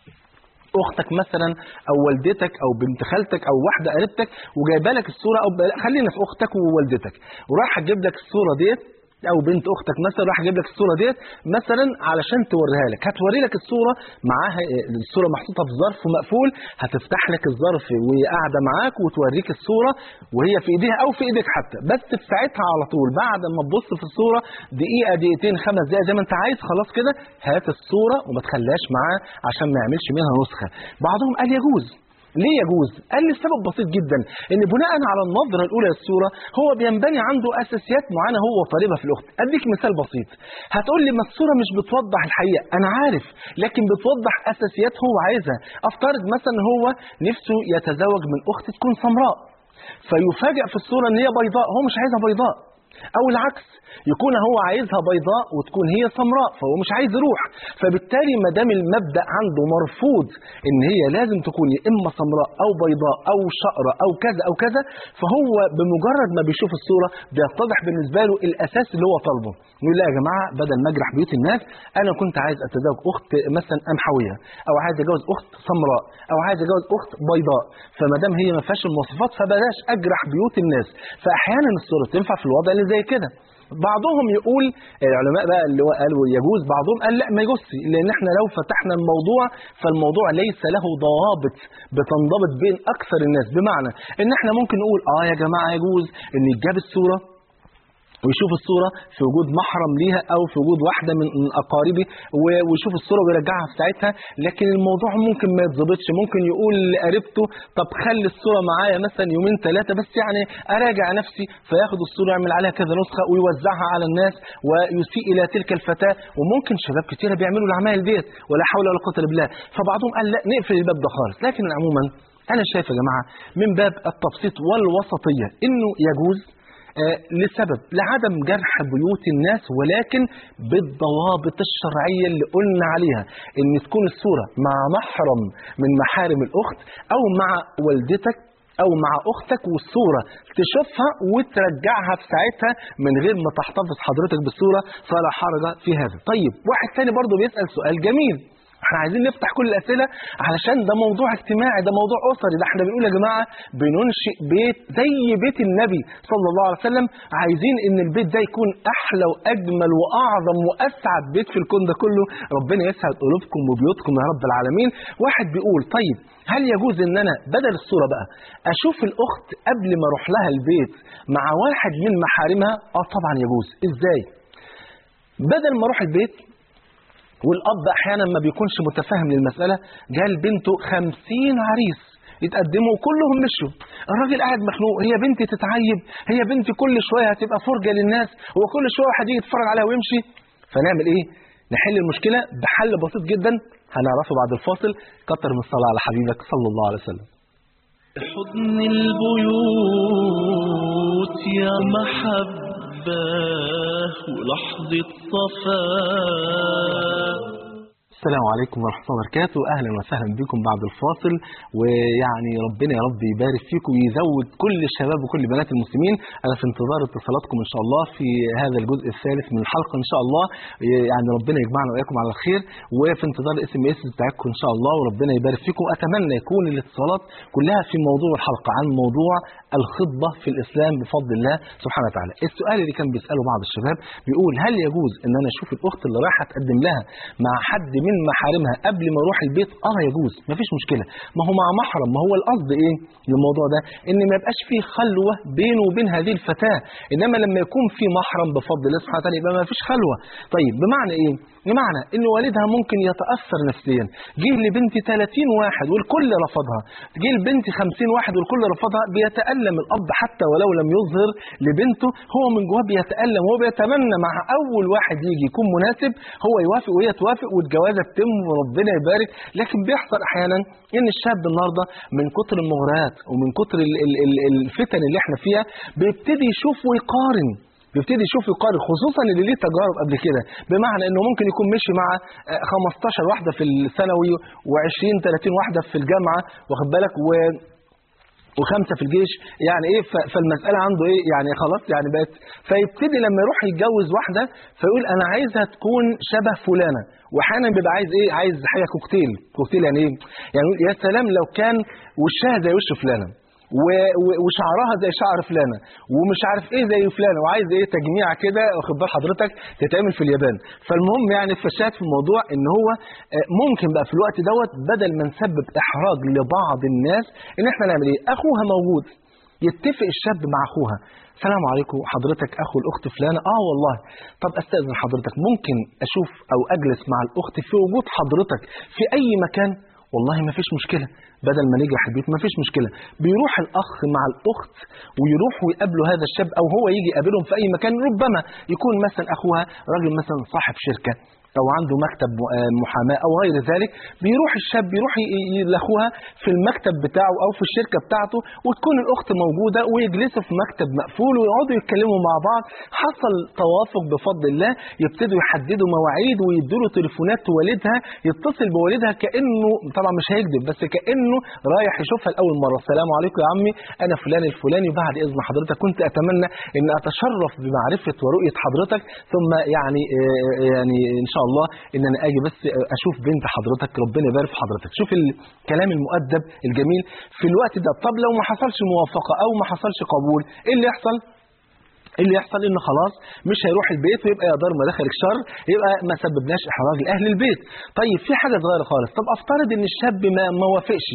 اختك مثلا او والدتك او بنت خالتك او واحده قريبتك وجايبه لك الصوره او خلينا في اختك ووالدتك وراح تجيب لك الصوره ديت او بنت اختك مثلا راح اجيب لك الصوره ديت مثلا علشان توريها لك هتوري لك الصوره معاها الصوره محطوطه في ظرف مقفول هتفتح لك الظرف وهي قاعده معاك وتوريك الصوره وهي في ايديها او في ايدك حتى بس في ساعتها على طول بعد ما تبص في الصوره دقيقه دقيقتين خمس دقائق زي ما انت عايز خلاص كده هات الصوره وما تخليهاش معاه عشان ما يعملش منها نسخه بعضهم قال يجوز ليه يجوز؟ قال لي السبب بسيط جدا ان بناء على النظره الاولى للصوره هو بينبني عنده اساسيات معينه هو طالبها في الاخت، اديك مثال بسيط. هتقول لي ما الصوره مش بتوضح الحقيقه، انا عارف لكن بتوضح اساسيات هو عايزها، افترض مثلا هو نفسه يتزوج من اخت تكون سمراء. فيفاجئ في الصوره ان هي بيضاء، هو مش عايزها بيضاء. او العكس يكون هو عايزها بيضاء وتكون هي سمراء فهو مش عايز يروح فبالتالي ما دام المبدا عنده مرفوض ان هي لازم تكون يا اما سمراء او بيضاء او شقره او كذا او كذا فهو بمجرد ما بيشوف الصوره بيتضح بالنسبه له الاساس اللي هو طالبه يقول لا يا جماعه بدل ما اجرح بيوت الناس انا كنت عايز اتزوج اخت مثلا قمحويه او عايز اتجوز اخت سمراء او عايز اتجوز اخت بيضاء فما دام هي ما فيهاش المواصفات فبلاش اجرح بيوت الناس فاحيانا الصوره تنفع في الوضع اللي زي كده بعضهم يقول العلماء بقى اللي هو قالوا يجوز بعضهم قال لا ما يجوزش لان احنا لو فتحنا الموضوع فالموضوع ليس له ضوابط بتنضبط بين اكثر الناس بمعنى ان احنا ممكن نقول اه يا جماعه يجوز ان يتجاب الصوره ويشوف الصورة في وجود محرم ليها أو في وجود واحدة من من أقاربه و- ويشوف الصورة ويرجعها في ساعتها لكن الموضوع ممكن ما يتظبطش ممكن يقول لقريبته طب خلي الصورة معايا مثلا يومين ثلاثة بس يعني أراجع نفسي فياخد الصورة يعمل عليها كذا نسخة ويوزعها على الناس ويسيء إلى تلك الفتاة وممكن شباب كتيرة بيعملوا العمايل ديت ولا حول ولا قوة إلا بالله فبعضهم قال لا نقفل الباب ده خالص لكن عموما أنا شايف يا جماعة من باب التبسيط والوسطية إنه يجوز آه، لسبب لعدم جرح بيوت الناس ولكن بالضوابط الشرعية اللي قلنا عليها ان تكون الصورة مع محرم من محارم الأخت أو مع والدتك أو مع أختك والصورة تشوفها وترجعها في ساعتها من غير ما تحتفظ حضرتك بالصورة فلا حرج في هذا طيب واحد تاني برضه بيسأل سؤال جميل احنا عايزين نفتح كل الاسئله علشان ده موضوع اجتماعي ده موضوع اسري ده احنا بنقول يا جماعه بننشئ بيت زي بيت النبي صلى الله عليه وسلم عايزين ان البيت ده يكون احلى واجمل واعظم واسعد بيت في الكون ده كله ربنا يسعد قلوبكم وبيوتكم يا رب العالمين واحد بيقول طيب هل يجوز ان انا بدل الصوره بقى اشوف الاخت قبل ما اروح لها البيت مع واحد من محارمها اه طبعا يجوز ازاي بدل ما اروح البيت والاب احيانا ما بيكونش متفاهم للمساله جال بنته خمسين عريس يتقدموا كلهم مشوا الراجل قاعد مخنوق هي بنتي تتعيب هي بنتي كل شويه هتبقى فرجه للناس هو كل شويه واحد يجي يتفرج عليها ويمشي فنعمل ايه نحل المشكله بحل بسيط جدا هنعرفه بعد الفاصل كتر من الصلاه على حبيبك صلى الله عليه وسلم حضن البيوت يا محبة ولحظة صفاء السلام عليكم ورحمة الله وبركاته أهلا وسهلا بكم بعد الفاصل ويعني ربنا يا رب يبارك فيكم ويزود كل الشباب وكل بنات المسلمين أنا في انتظار اتصالاتكم إن شاء الله في هذا الجزء الثالث من الحلقة إن شاء الله يعني ربنا يجمعنا وإياكم على الخير وفي انتظار الاس ام اس بتاعتكم إن شاء الله وربنا يبارك فيكم أتمنى يكون الاتصالات كلها في موضوع الحلقة عن موضوع الخطبة في الإسلام بفضل الله سبحانه وتعالى السؤال اللي كان بيسأله بعض الشباب بيقول هل يجوز إن أنا أشوف الأخت اللي رايحة أتقدم لها مع حد من محارمها قبل ما أروح البيت آه يجوز مفيش مشكلة ما هو مع محرم ما هو القصد إيه للموضوع ده إن ما يبقاش فيه خلوة بينه وبين هذه الفتاة إنما لما يكون في محرم بفضل الله سبحانه وتعالى يبقى ما فيش خلوة طيب بمعنى إيه بمعنى ان والدها ممكن يتاثر نفسيا جه لبنتي 30 واحد والكل رفضها جه لبنتي 50 واحد والكل رفضها بيتالم الاب حتى ولو لم يظهر لبنته هو من جواه بيتالم هو بيتمنى مع اول واحد يجي يكون مناسب هو يوافق وهي توافق والجوازه تتم وربنا يبارك لكن بيحصل احيانا ان الشاب النهارده من كتر المغريات ومن كتر ال- ال- ال- الفتن اللي احنا فيها بيبتدي يشوف ويقارن بيبتدي يشوف يقارن خصوصا اللي ليه تجارب قبل كده بمعنى انه ممكن يكون مشي مع آه، 15 واحده في الثانوي و20 30 واحده في الجامعه واخد بالك و وخمسه في الجيش يعني ايه ف- فالمساله عنده ايه يعني خلاص يعني بقت فيبتدي لما يروح يتجوز واحده فيقول انا عايزها تكون شبه فلانه واحيانا بيبقى عايز ايه عايز حاجه كوكتيل كوكتيل يعني ايه يعني يقول يا سلام لو كان وشها زي وش فلانه و- و- وشعرها زي شعر فلانه ومش عارف ايه زي فلانه وعايز ايه تجميع كده واخد بال حضرتك تتعمل في اليابان فالمهم يعني الفشات في الموضوع ان هو آه، ممكن بقى في الوقت دوت بدل ما نسبب احراج لبعض الناس ان احنا نعمل ايه اخوها موجود يتفق الشاب مع اخوها السلام عليكم حضرتك اخو الاخت فلانه اه والله طب استاذن حضرتك ممكن اشوف او اجلس مع الاخت في وجود حضرتك في اي مكان والله ما فيش مشكله بدل ما نجرح البيت ما فيش مشكله بيروح الاخ مع الاخت ويروحوا يقابلوا هذا الشاب او هو يجي يقابلهم في اي مكان ربما يكون مثلا اخوها راجل مثلا صاحب شركه او عنده مكتب آه، محاماه او غير ذلك بيروح الشاب يروح ي- ي- لاخوها في المكتب بتاعه او في الشركه بتاعته وتكون الاخت موجوده ويجلسوا في مكتب مقفول ويقعدوا يتكلموا مع بعض حصل توافق بفضل الله يبتدوا يحددوا مواعيد ويدوا له تليفونات والدها يتصل بوالدها كانه طبعا مش هيكذب بس كانه رايح يشوفها لاول مره السلام عليكم يا عمي انا فلان الفلاني بعد اذن حضرتك كنت اتمنى ان اتشرف بمعرفه ورؤيه حضرتك ثم يعني آه، يعني ان شاء الله ان انا اجي بس اشوف بنت حضرتك ربنا يبارك في حضرتك شوف الكلام المؤدب الجميل في الوقت ده طب لو ما حصلش موافقه او ما حصلش قبول ايه اللي يحصل إيه اللي يحصل انه خلاص مش هيروح البيت ويبقى يا دار ما دخلك شر يبقى ما سببناش احراج لاهل البيت طيب في حاجه صغيره خالص طب افترض ان الشاب ما ما وافقش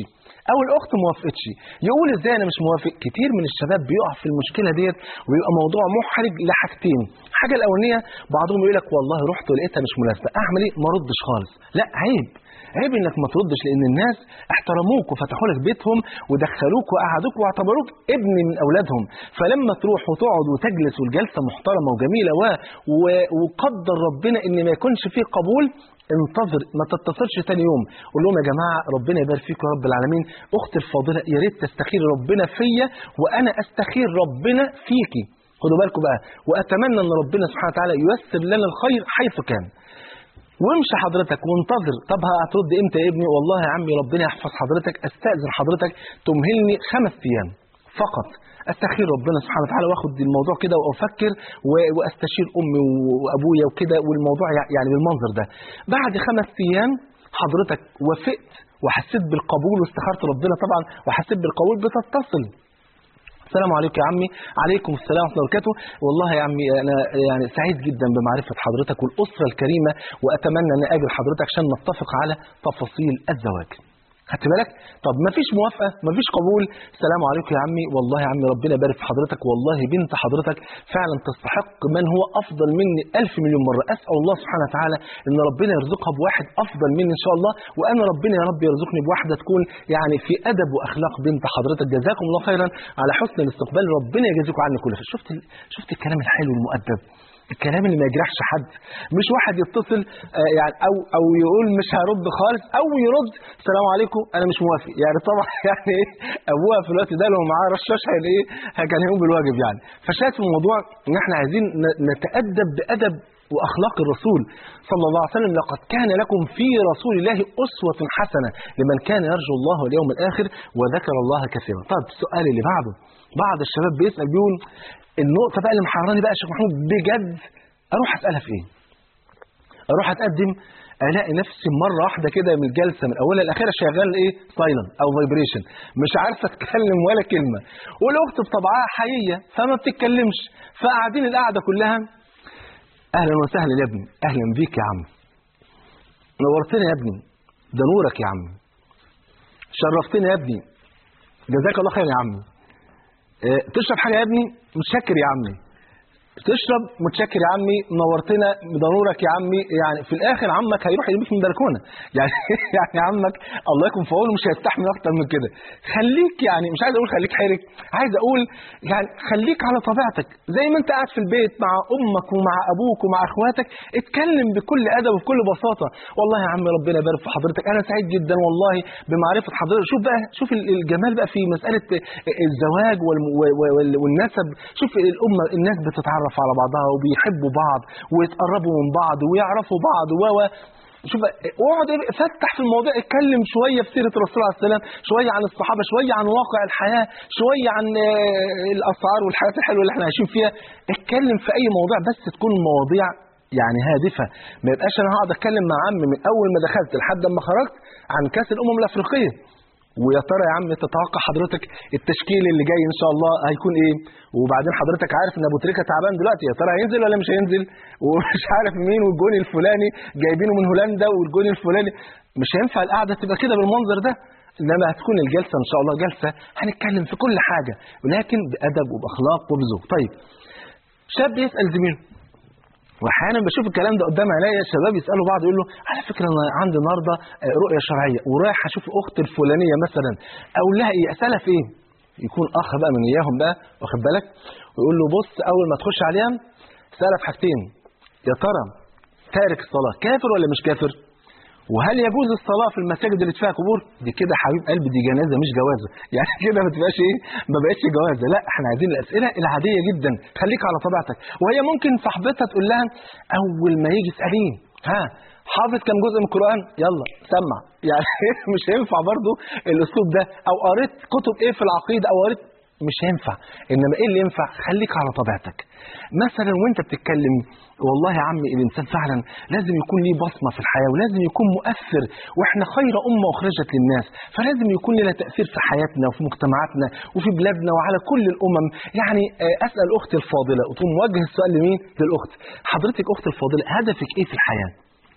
او الاخت ما وافقتش يقول ازاي انا مش موافق كتير من الشباب بيقع في المشكله ديت ويبقى موضوع محرج لحاجتين الحاجه الاولانيه بعضهم يقول لك والله رحت ولقيتها مش مناسبه اعمل ايه ما ردش خالص لا عيب عيب انك ما تردش لان الناس احترموك وفتحوا لك بيتهم ودخلوك وقعدوك واعتبروك ابن من اولادهم فلما تروح وتقعد وتجلس والجلسه محترمه وجميله و... و... وقدر ربنا ان ما يكونش فيه قبول انتظر ما تتصلش تاني يوم قول لهم يا جماعه ربنا يبارك فيكم يا رب العالمين اختي الفاضله يا ريت تستخير ربنا فيا وانا استخير ربنا فيكي خدوا بالكم بقى واتمنى ان ربنا سبحانه وتعالى ييسر لنا الخير حيث كان وامشي حضرتك وانتظر طب هترد امتى يا ابني والله يا عمي ربنا يحفظ حضرتك استاذن حضرتك تمهلني خمس ايام فقط استخير ربنا سبحانه وتعالى واخد الموضوع كده وافكر و- واستشير امي وابويا وكده والموضوع يع- يعني بالمنظر ده بعد خمس ايام حضرتك وافقت وحسيت بالقبول واستخرت ربنا طبعا وحسيت بالقبول بتتصل السلام عليكم يا عمي عليكم السلام ورحمه الله وبركاته والله يا عمي انا يعني سعيد جدا بمعرفه حضرتك والاسره الكريمه واتمنى ان اجل حضرتك عشان نتفق على تفاصيل الزواج خدت بالك طب ما فيش موافقه ما فيش قبول السلام عليكم يا عمي والله يا عمي ربنا يبارك في حضرتك والله بنت حضرتك فعلا تستحق من هو افضل مني ألف مليون مره اسال الله سبحانه وتعالى ان ربنا يرزقها بواحد افضل مني ان شاء الله وانا ربنا يا رب يرزقني بواحده تكون يعني في ادب واخلاق بنت حضرتك جزاكم الله خيرا على حسن الاستقبال ربنا يجازيكم عني كل خير شفت ال- شفت الكلام الحلو المؤدب الكلام اللي ما يجرحش حد مش واحد يتصل آه، يعني او او يقول مش هرد خالص او يرد السلام عليكم انا مش موافق يعني طبعا يعني ايه ابوها في الوقت ده لو معاه رشاش هي ايه كان هيقوم بالواجب يعني فشايف الموضوع ان احنا عايزين ن- نتادب بادب واخلاق الرسول صلى الله عليه وسلم لقد كان لكم في رسول الله اسوه حسنه لمن كان يرجو الله واليوم الاخر وذكر الله كثيرا طب السؤال اللي بعده بعض الشباب بيسال بيقول النقطه بقى اللي محرراني بقى يا شيخ محمود بجد اروح اسالها في ايه اروح اتقدم الاقي نفسي مره واحده كده من الجلسه من اولها لاخرها شغال ايه سايلنت او فايبريشن مش عارفه اتكلم ولا كلمه والاخت بطبعها حقيقيه فما بتتكلمش فقاعدين القعده كلها اهلا وسهلا يا ابني اهلا بيك يا عم نورتنا يا ابني ده نورك يا عم شرفتنا يا ابني جزاك الله خير يا عم اه، تشرب حاجه يا ابني متشكر يا عمي تشرب متشكر يا عمي نورتنا ده نورك يا عمي يعني في الاخر عمك هيروح يرميك من البلكونه يعني يعني عمك الله يكون في عونه مش هيستحمل اكتر من كده خليك يعني مش عايز اقول خليك حرك عايز اقول يعني خليك على طبيعتك زي ما انت قاعد في البيت مع امك ومع ابوك ومع اخواتك اتكلم بكل ادب وبكل بساطه والله يا عم ربنا يبارك في حضرتك انا سعيد جدا والله بمعرفه حضرتك شوف بقى شوف ال- الجمال بقى في مساله الزواج والم- وال- وال- والنسب شوف الامه الناس بتتعرف على بعضها وبيحبوا بعض ويتقربوا من بعض ويعرفوا بعض و و شوف اقعد فتح في الموضوع اتكلم شويه في سيره الرسول عليه السلام شويه عن الصحابه شويه عن واقع الحياه شويه عن آه، الاسعار والحاجات الحلوه اللي احنا عايشين فيها اتكلم في اي موضوع بس تكون مواضيع يعني هادفه ما يبقاش انا هقعد اتكلم مع عمي من اول ما دخلت لحد ما خرجت عن كاس الامم الافريقيه ويا ترى يا عم تتوقع حضرتك التشكيل اللي جاي ان شاء الله هيكون ايه وبعدين حضرتك عارف ان ابو تريكه تعبان دلوقتي يا ترى هينزل ولا مش هينزل ومش عارف مين والجون الفلاني جايبينه من هولندا والجون الفلاني مش هينفع القعده تبقى كده بالمنظر ده انما هتكون الجلسه ان شاء الله جلسه هنتكلم في كل حاجه ولكن بادب وباخلاق وبذوق طيب شاب يسال زميله واحيانا بشوف الكلام ده قدام عينيا الشباب يسالوا بعض يقول له على فكره انا عندي النهارده آه، رؤيه شرعيه ورايح اشوف اختي الفلانيه مثلا اقول لها ايه اسالها في ايه يكون اخ بقى من اياهم بقى واخد بالك ويقول له بص اول ما تخش عليها اسالها في حاجتين يا ترى تارك الصلاه كافر ولا مش كافر وهل يجوز الصلاة في المساجد اللي فيها قبور؟ دي كده حبيب قلبي دي جنازة مش جوازة، يعني كده ما تبقاش ايه؟ ما بقتش جوازة، لا احنا عايزين الأسئلة العادية جدا، خليك على طبيعتك، وهي ممكن صاحبتها تقول لها أول ما يجي اسأليه، ها حافظ كم جزء من القرآن؟ يلا سمع، يعني مش هينفع برضو الأسلوب ده، أو قريت كتب ايه في العقيدة أو قريت مش هينفع انما ايه اللي ينفع خليك على طبيعتك مثلا وانت بتتكلم والله يا عمي الانسان فعلا لازم يكون ليه بصمه في الحياه ولازم يكون مؤثر واحنا خير امه اخرجت للناس فلازم يكون لنا تاثير في حياتنا وفي مجتمعاتنا وفي بلادنا وعلى كل الامم يعني آه، اسال اختي الفاضله وتقوم موجه السؤال لمين للاخت حضرتك اختي الفاضله هدفك ايه في الحياه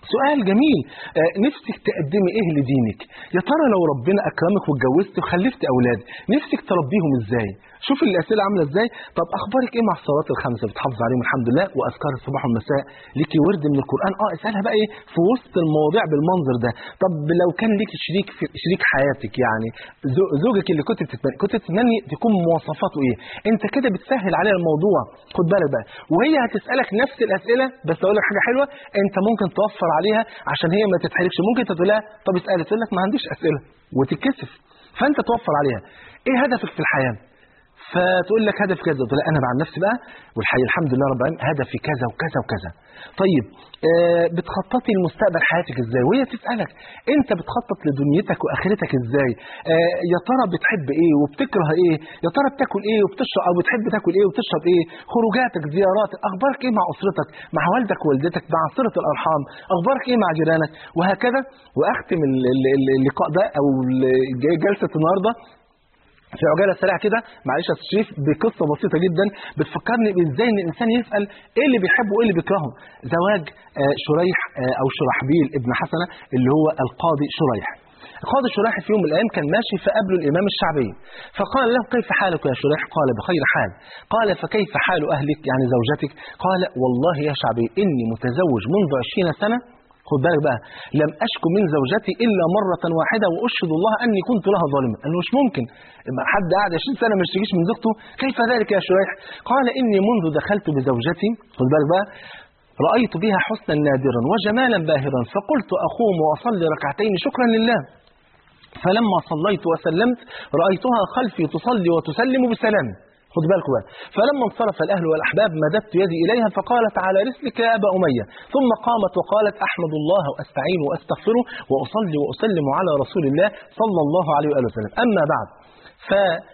سؤال جميل آه نفسك تقدمي ايه لدينك يا ترى لو ربنا اكرمك واتجوزت وخلفت اولاد نفسك تربيهم ازاي شوف الاسئله عامله ازاي طب اخبارك ايه مع الصلوات الخمسه بتحافظ عليهم الحمد لله واذكار الصباح والمساء ليكي ورد من القران اه اسالها بقى ايه في وسط المواضيع بالمنظر ده طب لو كان ليكي شريك في شريك حياتك يعني زو- زوجك اللي كنت بتتمنى كنت تتمني تكون مواصفاته ايه انت كده بتسهل عليها الموضوع خد بالك بقى وهي هتسالك نفس الاسئله بس اقول لك حاجه حلوه انت ممكن توفر عليها عشان هي ما تتحركش ممكن تقول لها طب اسالي تقول لك ما عنديش اسئله وتتكسف فانت توفر عليها ايه هدفك في الحياه فتقول لك هدف كذا تقول انا مع نفسي بقى والحقيقه الحمد لله رب العالمين هدفي كذا وكذا وكذا طيب آه بتخططي لمستقبل حياتك ازاي وهي تسالك انت بتخطط لدنيتك واخرتك ازاي آه يا ترى بتحب ايه وبتكره ايه يا ترى بتاكل ايه وبتشرب او بتحب تاكل ايه وبتشرب ايه خروجاتك زياراتك اخبارك ايه مع اسرتك مع والدك ووالدتك مع صله الارحام اخبارك ايه مع جيرانك وهكذا واختم ال- ال- ال- اللقاء ده او ال- جلسه النهارده في عجاله سريعه كده معلش يا أستاذ شريف بقصه بسيطه جدا بتفكرني ازاي ان الانسان يسال ايه اللي بيحبه وايه اللي بيكرهه زواج آه، شريح آه، او شرحبيل ابن حسنه اللي هو القاضي شريح القاضي شريح في يوم من الايام كان ماشي فقابله الامام الشعبي فقال له كيف حالك يا شريح قال بخير حال قال فكيف حال اهلك يعني زوجتك قال والله يا شعبي اني متزوج منذ عشرين سنه خد بالك بقى لم أشكو من زوجتي إلا مرة واحدة وأشهد الله أني كنت لها ظالما قال له مش ممكن يبقى حد قاعد 20 سنة ما يشتكيش من زوجته كيف ذلك يا شريح قال إني منذ دخلت بزوجتي خد بالك بقى رأيت بها حسنا نادرا وجمالا باهرا فقلت أقوم وأصلي ركعتين شكرا لله فلما صليت وسلمت رأيتها خلفي تصلي وتسلم بسلام خد بالكم بقى فلما انصرف الاهل والاحباب مددت يدي اليها فقالت على رسلك يا ابا اميه ثم قامت وقالت احمد الله واستعين واستغفره واصلي واسلم على رسول الله صلى الله عليه واله وسلم اما بعد ف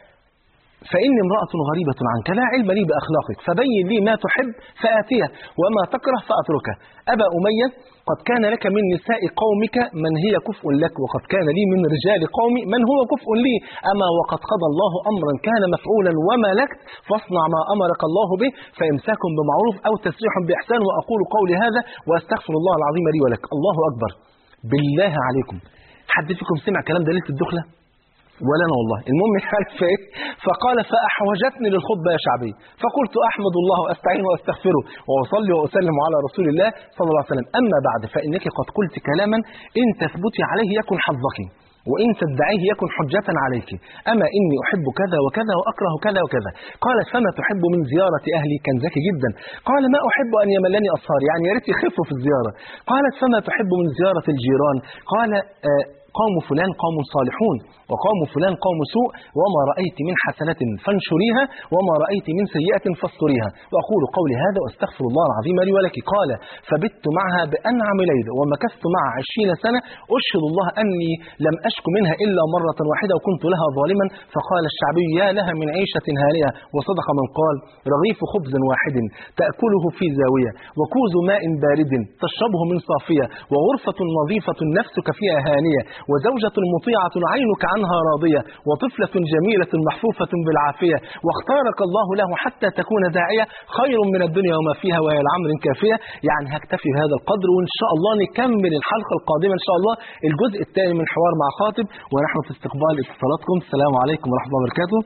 فإني امرأة غريبة عنك لا علم لي بأخلاقك فبين لي ما تحب فآتيه وما تكره فأتركه أبا أمية قد كان لك من نساء قومك من هي كفء لك وقد كان لي من رجال قومي من هو كفء لي أما وقد قضى الله أمرا كان مفعولا وما لكت فاصنع ما أمرك الله به فإمساك بمعروف أو تسريح بإحسان وأقول قولي هذا وأستغفر الله العظيم لي ولك الله أكبر بالله عليكم حد فيكم سمع كلام ده ليلة الدخلة ولا انا والله المهم مش عارف ايه فقال فاحوجتني للخطبه يا شعبي فقلت احمد الله واستعين واستغفره واصلي واسلم على رسول الله صلى الله عليه وسلم اما بعد فانك قد قلت كلاما ان تثبتي عليه يكن حظك وإن تدعيه يكن حجة عليك أما إني أحب كذا وكذا وأكره كذا وكذا قالت فما تحب من زيارة أهلي كان ذكي جدا قال ما أحب أن يملني أصهاري يعني يا ريت يخفوا في الزيارة قالت فما تحب من زيارة الجيران قال آه قوم فلان قوم صالحون وقوم فلان قوم سوء وما رأيت من حسنة فانشريها وما رأيت من سيئة فاستريها وأقول قولي هذا وأستغفر الله العظيم لي ولك قال فبت معها بأنعم ليلة ومكثت معها عشرين سنة أشهد الله أني لم أشك منها إلا مرة واحدة وكنت لها ظالما فقال الشعبي يا لها من عيشة هانئة وصدق من قال رغيف خبز واحد تأكله في زاوية وكوز ماء بارد تشربه من صافية وغرفة نظيفة نفسك فيها هانية وزوجة مطيعة عينك عنها راضية وطفلة جميلة محفوفة بالعافية واختارك الله له حتى تكون داعية خير من الدنيا وما فيها وهي العمر كافية يعني هكتفي بهذا القدر وإن شاء الله نكمل الحلقة القادمة إن شاء الله الجزء الثاني من حوار مع خاطب ونحن في استقبال اتصالاتكم السلام عليكم ورحمة الله وبركاته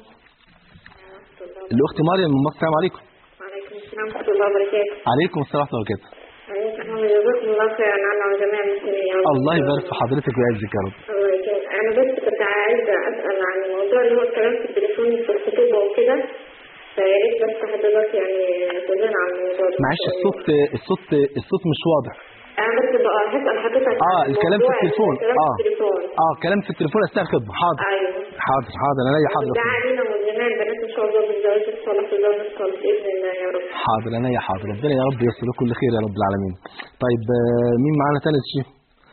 الأخت مريم من مصر السلام عليكم وعليكم السلام ورحمة الله وبركاته. عليكم السلام ورحمة الله وبركاته عليكم السلام جزاكم الله خيرا عنا وجميع المسلمين يا رب. الله يبارك في حضرتك ويعزك يا رب الله يكرمك. أنا بس كنت عايزة أسأل عن الموضوع اللي هو الكلام في التليفون في الخطوبة وكده فيا ريت بس حضرتك يعني تقول لنا عن الموضوع ده. معلش الصوت الصوت الصوت مش واضح أنا بس بقى هسأل حضرتك اه عن الكلام في موضوع التليفون الكلام اه في التليفون. اه كلام في التليفون اثناء الخطبه حاضر أيوه. حاضر حاضر انا ليا حاضر ده علينا وجميع البنات إن شاء الله بالزواج الصالح والزواج الصالح بإذن الله يا رب. حاضر انا يا حاضر ربنا يا رب ييسر له كل خير يا رب العالمين طيب آه، مين معانا تاني يا شيخ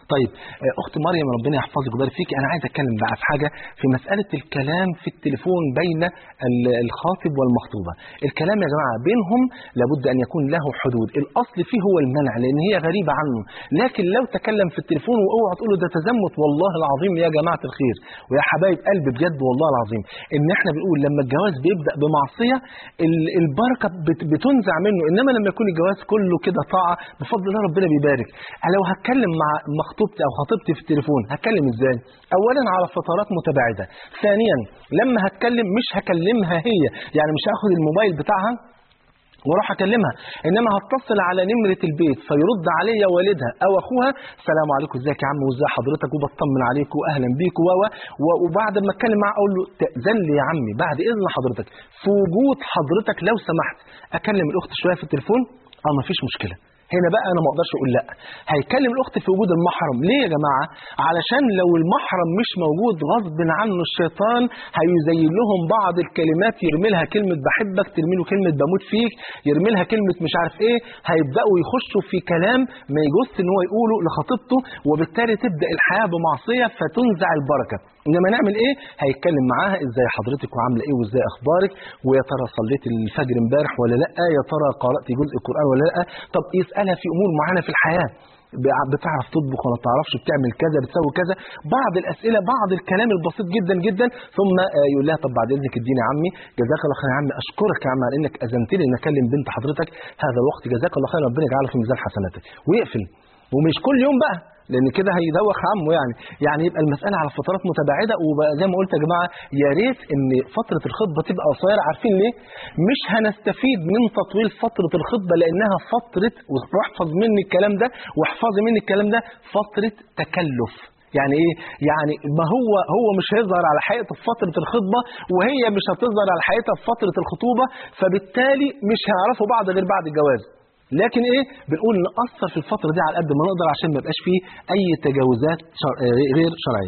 طيب آه، اخت مريم ربنا يحفظك ويبارك فيك انا عايز اتكلم بقى في حاجه في مساله الكلام في التليفون بين ال- الخاطب والمخطوبه الكلام يا جماعه بينهم لابد ان يكون له حدود الاصل فيه هو المنع لان هي غريبه عنه لكن لو تكلم في التليفون واوعى تقول له ده تزمت والله العظيم يا جماعه الخير ويا حبايب قلبي بجد والله العظيم ان احنا بنقول لما الجواز بيبدا بمعصيه ال- البركه بت- بتنزع منه انما لما يكون الجواز كله كده طاعه بفضل الله ربنا بيبارك لو هتكلم مع مخطوبتي او خطيبتي في التليفون هتكلم ازاي اولا على فترات متباعده ثانيا لما هتكلم مش هكلمها هي يعني مش هاخد الموبايل بتاعها واروح اكلمها انما هتصل على نمره البيت فيرد عليا والدها او اخوها السلام عليكم ازيك يا عم وازي حضرتك وبطمن عليك واهلا بيك و و- وبعد ما اتكلم معاه اقول له تاذن لي يا عمي بعد اذن حضرتك في وجود حضرتك لو سمحت اكلم الاخت شويه في التليفون اه مفيش مشكله هنا بقى انا ما اقدرش اقول لا هيكلم الاخت في وجود المحرم ليه يا جماعه علشان لو المحرم مش موجود غصب عنه الشيطان هيزين لهم بعض الكلمات يرمي لها كلمه بحبك ترمي له كلمه بموت فيك يرمي لها كلمه مش عارف ايه هيبداوا يخشوا في كلام ما يجوز ان هو يقوله لخطيبته وبالتالي تبدا الحياه بمعصيه فتنزع البركه انما نعمل ايه هيتكلم معاها ازاي حضرتك وعامله ايه وازاي اخبارك ويا ترى صليت الفجر امبارح ولا لا يا ترى قرات جزء القران ولا لا طب يسالها في امور معينه في الحياه بع- بتعرف تطبخ ولا بتعرفش بتعمل كذا بتسوي كذا بعض الاسئله بعض الكلام البسيط جدا جدا ثم آه، يقول لها طب بعد اذنك اديني يا عمي جزاك الله خير يا عمي اشكرك يا عم على انك اذنت لي ان اكلم بنت حضرتك هذا الوقت جزاك الله خير ربنا يجعله في ميزان حسناتك ويقفل ومش كل يوم بقى لان كده هيدوخ عمه يعني يعني يبقى المساله على فترات متباعده وبقى زي ما قلت يا جماعه يا ريت ان فتره الخطبه تبقى قصيره عارفين ليه مش هنستفيد من تطويل فتره الخطبه لانها فتره واحفظ مني الكلام ده واحفظي مني الكلام ده فتره تكلف يعني ايه يعني ما هو هو مش هيظهر على حقيقته في فتره الخطبه وهي مش هتظهر على حقيقتها في فتره الخطوبه فبالتالي مش هيعرفوا بعض غير بعد الجواز لكن ايه بنقول نقصر في الفتره دي على قد ما نقدر عشان ما يبقاش فيه اي تجاوزات شر... آه، غير شرعيه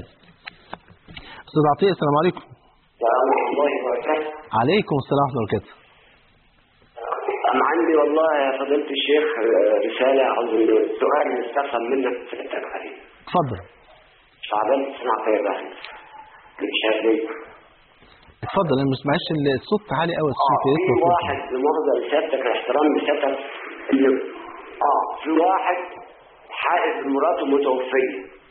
استاذ عطيه السلام عليكم السلام ورحمة الله وبركاته عليكم السلام ورحمه الله وبركاته أنا عندي والله يا فضيلة الشيخ آه، رسالة عاوز سؤال مستفهم منك سألتك عليه اتفضل شعبان تسمع فيا بقى مش هديك اتفضل انا مش معيش الصوت عالي قوي الصوت في يطلع واحد بمرضى لسيادتك الاحترام لسيادتك اللي اه في واحد حائط مراته متوفية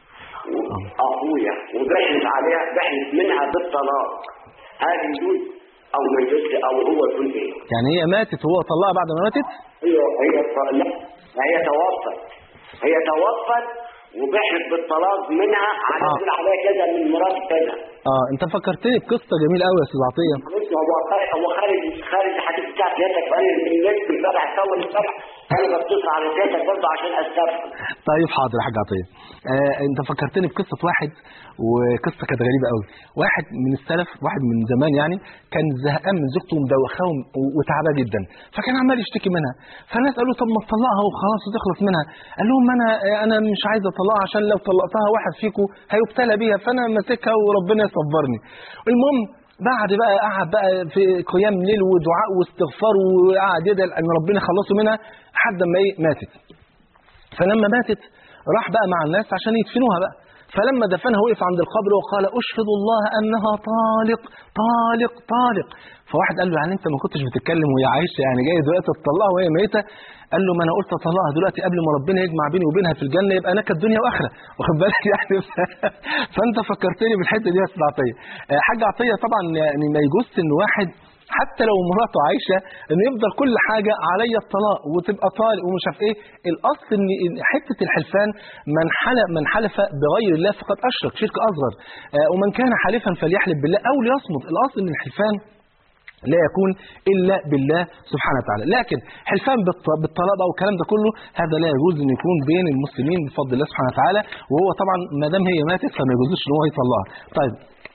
أخويا وبحث عليها بحث منها بالطلاق هل يجوز أو ما يجوز أو هو يكون إيه؟ يعني هي ماتت وهو طلقها بعد ما ماتت هي هي لا هي توفت هي توفت وبحث بالطلاق منها على آه. يقول عليها كذا من مرات كذا اه انت فكرتني بقصه جميله قوي يا استاذ عطيه بص هو خارج هو خارج خارج الحديث بتاع سيادتك فانا الناس امبارح اول امبارح انا بتصل على سيادتك برضه عشان استفهم طيب حاضر يا حاج عطيه آه انت فكرتني بقصه واحد وقصه كانت غريبه قوي واحد من السلف واحد من زمان يعني كان زهقان من زوجته ومدوخاه وم- وتعبان جدا فكان عمال يشتكي منها فالناس قالوا طب ما تطلقها وخلاص وتخلص منها قال لهم انا انا مش عايز اطلقها عشان لو طلقتها واحد فيكم هيبتلى بيها فانا ماسكها وربنا يصبرني المهم بعد بقى قعد بقى في قيام ليل ودعاء واستغفار وقعد يدعي ان ربنا يخلصه منها لحد ما ايه ماتت فلما ماتت راح بقى مع الناس عشان يدفنوها بقى فلما دفنها وقف عند القبر وقال اشهد الله انها طالق طالق طالق فواحد قال له يعني انت ما كنتش بتتكلم وهي عايشه يعني جاي دلوقتي تطلقها وهي ميته قال له ما انا قلت اطلقها دلوقتي قبل ما ربنا يجمع بيني وبينها في الجنه يبقى نكد الدنيا واخره واخد بالك يعني فانت فكرتني بالحته دي يا استاذ عطيه آه، حاج عطيه طبعا يعني ما يجوز ان واحد حتى لو مراته عايشه انه يفضل كل حاجه علي الطلاق وتبقى طالق ومش عارف ايه الاصل ان إن حته الحلفان من حلف من حلف بغير الله فقد اشرك شرك اصغر آه، ومن كان حالفا فليحلف بالله او ليصمت الاصل ان الحلفان لا يكون الا بالله سبحانه وتعالى لكن حلفان بالط- بالطلاق بقى والكلام ده كله هذا لا يجوز ان يكون بين المسلمين بفضل الله سبحانه وتعالى وهو طبعا ما دام هي ماتت فما يجوزش ان هو يطلقها طيب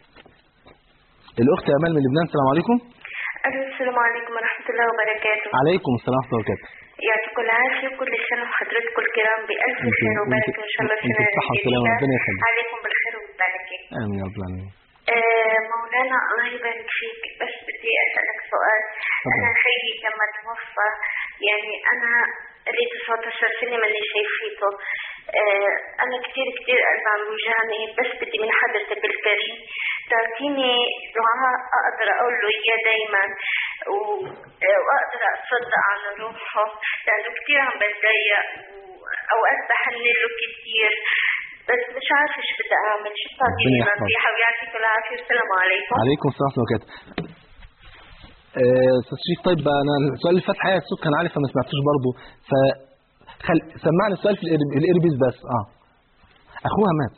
الاخت امال من لبنان السلام عليكم ألو السلام عليكم ورحمة الله وبركاته عليكم السلام ورحمه الله وبركاته يعطيكم العافية وكل سنة وحضرتكم الكرام بألف انت- خير وبركة انت- إن شاء الله انت السنة بصحة وسلامة، الجديدة ربنا يخليك. عليكم بالخير والبركة امين يا رب العالمين آه، مولانا الله يبارك فيك بس بدي أسألك سؤال أنا خيي لما توفى يعني أنا لي 19 سنة ماني شايفيته آه، أنا أنا كتير كتير قلبي عم بوجعني بس بدي من حضرتك الكريم تعطيني دعاء أقدر أقول له إياه دايما و- وأقدر أتصدق على روحه لأنه كتير عم بتضايق وأوقات بحن له كتير بس مش عارفة شو بدي أعمل شو تعطيني ربنا يحفظك. نصيحة ويعطيكم العافية والسلام عليكم عليكم السلام ورحمه الله وبركاته آه، استاذ شريف طيب انا السؤال اللي فات حقيقه الصوت كان عالي فما سمعتوش برضه ف خل... سمعني السؤال في الإير- الايربيز بس اه اخوها مات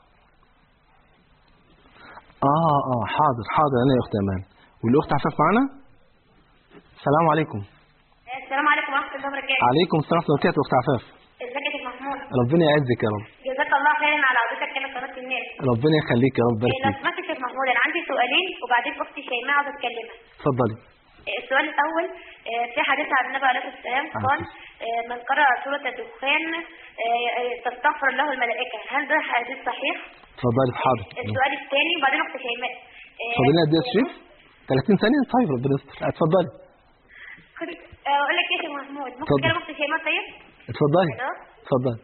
اه اه حاضر حاضر انا يا اخت امان والاخت عفاف معانا السلام عليكم السلام عليكم ورحمة الله وبركاته عليكم السلام ورحمه الله وبركاته اخت عفاف ازيك يا شيخ محمود ربنا يعزك يا رب جزاك الله خيرا على عودتك إلى قناة الناس ربنا يخليك يا رب إيه، بارك لو فيك سمحت يا شيخ محمود أنا عندي سؤالين وبعدين أختي شيماء عاوزة أتكلمها اتفضلي السؤال الأول آه، في حديث عن النبي عليه الصلاة والسلام قال آه، من قرأ سورة الدخان آه، آه، تستغفر له الملائكة هل ده حديث صحيح؟ اتفضلي حاضر السؤال الثاني وبعدين أخت شيماء آه، اتفضلي قد ايه يا شريف 30 ثانيه طيب ربنا يستر اتفضلي كنت آه، أقول لك إيه يا شيخ محمود ممكن اتفضل. تكلم أخت شيماء طيب؟ اتفضلي ألو؟ اتفضلي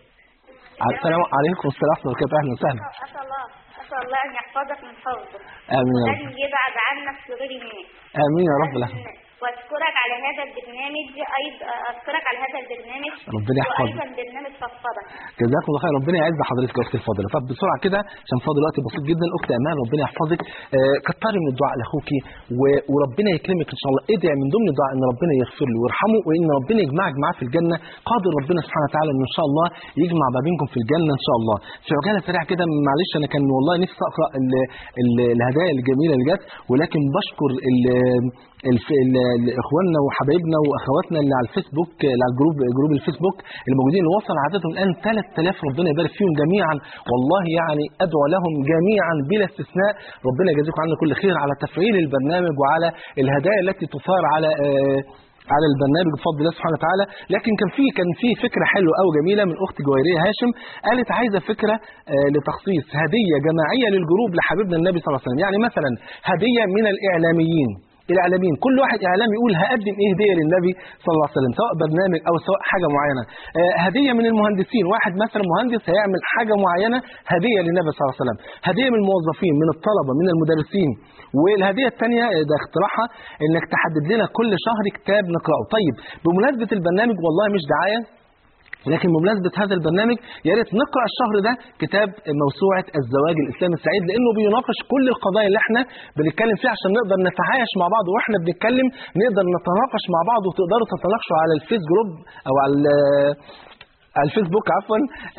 ع- السلام عليكم السلام ورحمه الله وبركاته اهلا وسهلا أسأل الله أسأل الله أن يحفظك من فوزه امين يا وأن رب يبعد عنك سرور الناس امين يا رب العالمين واشكرك على هذا البرنامج ايضا اشكرك على هذا البرنامج ربنا يحفظك. وايضا برنامج فضفضه جزاكم الله خير ربنا يعز حضرتك يا اختي الفاضله طب بسرعه كده عشان فاضل وقت بسيط جدا اختي امان ربنا يحفظك آه، كتري من الدعاء لاخوكي و- وربنا يكرمك ان شاء الله ادعي من ضمن الدعاء ان ربنا يغفر له ويرحمه وان ربنا يجمعك معاه في الجنه قادر ربنا سبحانه وتعالى ان ان شاء الله يجمع ما بينكم في الجنه ان شاء الله في عجاله سريعه كده معلش انا كان والله نفسي اقرا ال- ال- الهدايا الجميله اللي جت ولكن بشكر ال- الف- ال- ال- اخواننا وحبايبنا واخواتنا اللي على الفيسبوك اللي على الجروب جروب الفيسبوك الموجودين اللي وصل عددهم الان 3000 ربنا يبارك فيهم جميعا والله يعني ادعو لهم جميعا بلا استثناء ربنا يجازيكم عنا كل خير على تفعيل البرنامج وعلى الهدايا التي تثار على آه على البرنامج بفضل الله سبحانه وتعالى لكن كان في كان في فكره حلوه قوي جميله من اخت جويريه هاشم قالت عايزه فكره آه، لتخصيص هديه جماعيه للجروب لحبيبنا النبي صلى الله عليه وسلم يعني مثلا هديه من الاعلاميين الاعلاميين كل واحد اعلامي يقول هقدم ايه هديه للنبي صلى الله عليه وسلم سواء برنامج او سواء حاجه معينه آه، هديه من المهندسين واحد مثلا مهندس هيعمل حاجه معينه هديه للنبي صلى الله عليه وسلم هديه من الموظفين من الطلبه من المدرسين والهديه الثانيه ده اختراعها انك تحدد لنا كل شهر كتاب نقراه طيب بمناسبه البرنامج والله مش دعايه لكن بمناسبة هذا البرنامج يا ريت نقرأ الشهر ده كتاب موسوعة الزواج الإسلامي السعيد لأنه بيناقش كل القضايا اللي احنا بنتكلم فيها عشان نقدر نتعايش مع بعض واحنا بنتكلم نقدر نتناقش مع بعض وتقدروا تتناقشوا على الفيس جروب أو على ال- على الفيسبوك عفوا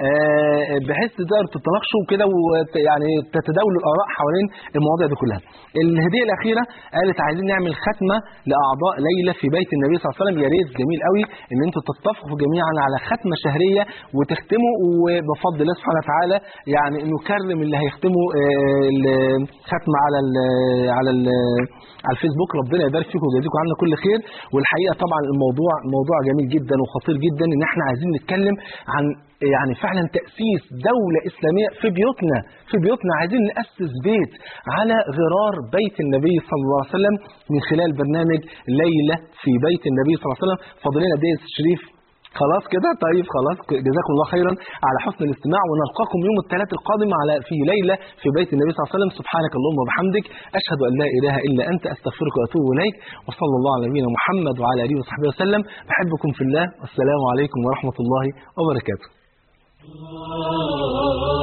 آه، بحيث تقدروا تتناقشوا كده ويعني تتداولوا الاراء حوالين المواضيع دي كلها. الهديه الاخيره قالت عايزين نعمل ختمه لاعضاء ليله في بيت النبي صلى الله عليه وسلم يا ريت جميل قوي ان انتم تتفقوا جميعا على ختمه شهريه وتختموا وبفضل الله سبحانه وتعالى يعني نكرم اللي هيختموا آه، الختمه على ال على ال على الفيسبوك ربنا يبارك فيكم ويجازيكم عنا كل خير والحقيقه طبعا الموضوع موضوع جميل جدا وخطير جدا ان احنا عايزين نتكلم عن يعني فعلا تأسيس دولة إسلامية في بيوتنا في بيوتنا عايزين نأسس بيت على غرار بيت النبي صلى الله عليه وسلم من خلال برنامج ليلة في بيت النبي صلى الله عليه وسلم فضلنا دي شريف خلاص كده طيب خلاص جزاكم الله خيرا على حسن الاستماع ونلقاكم يوم الثلاث القادم على في ليله في بيت النبي صلى الله عليه وسلم سبحانك اللهم وبحمدك اشهد ان لا اله الا انت استغفرك واتوب اليك وصلى الله على نبينا محمد وعلى اله وصحبه وسلم بحبكم في الله والسلام عليكم ورحمه الله وبركاته Oh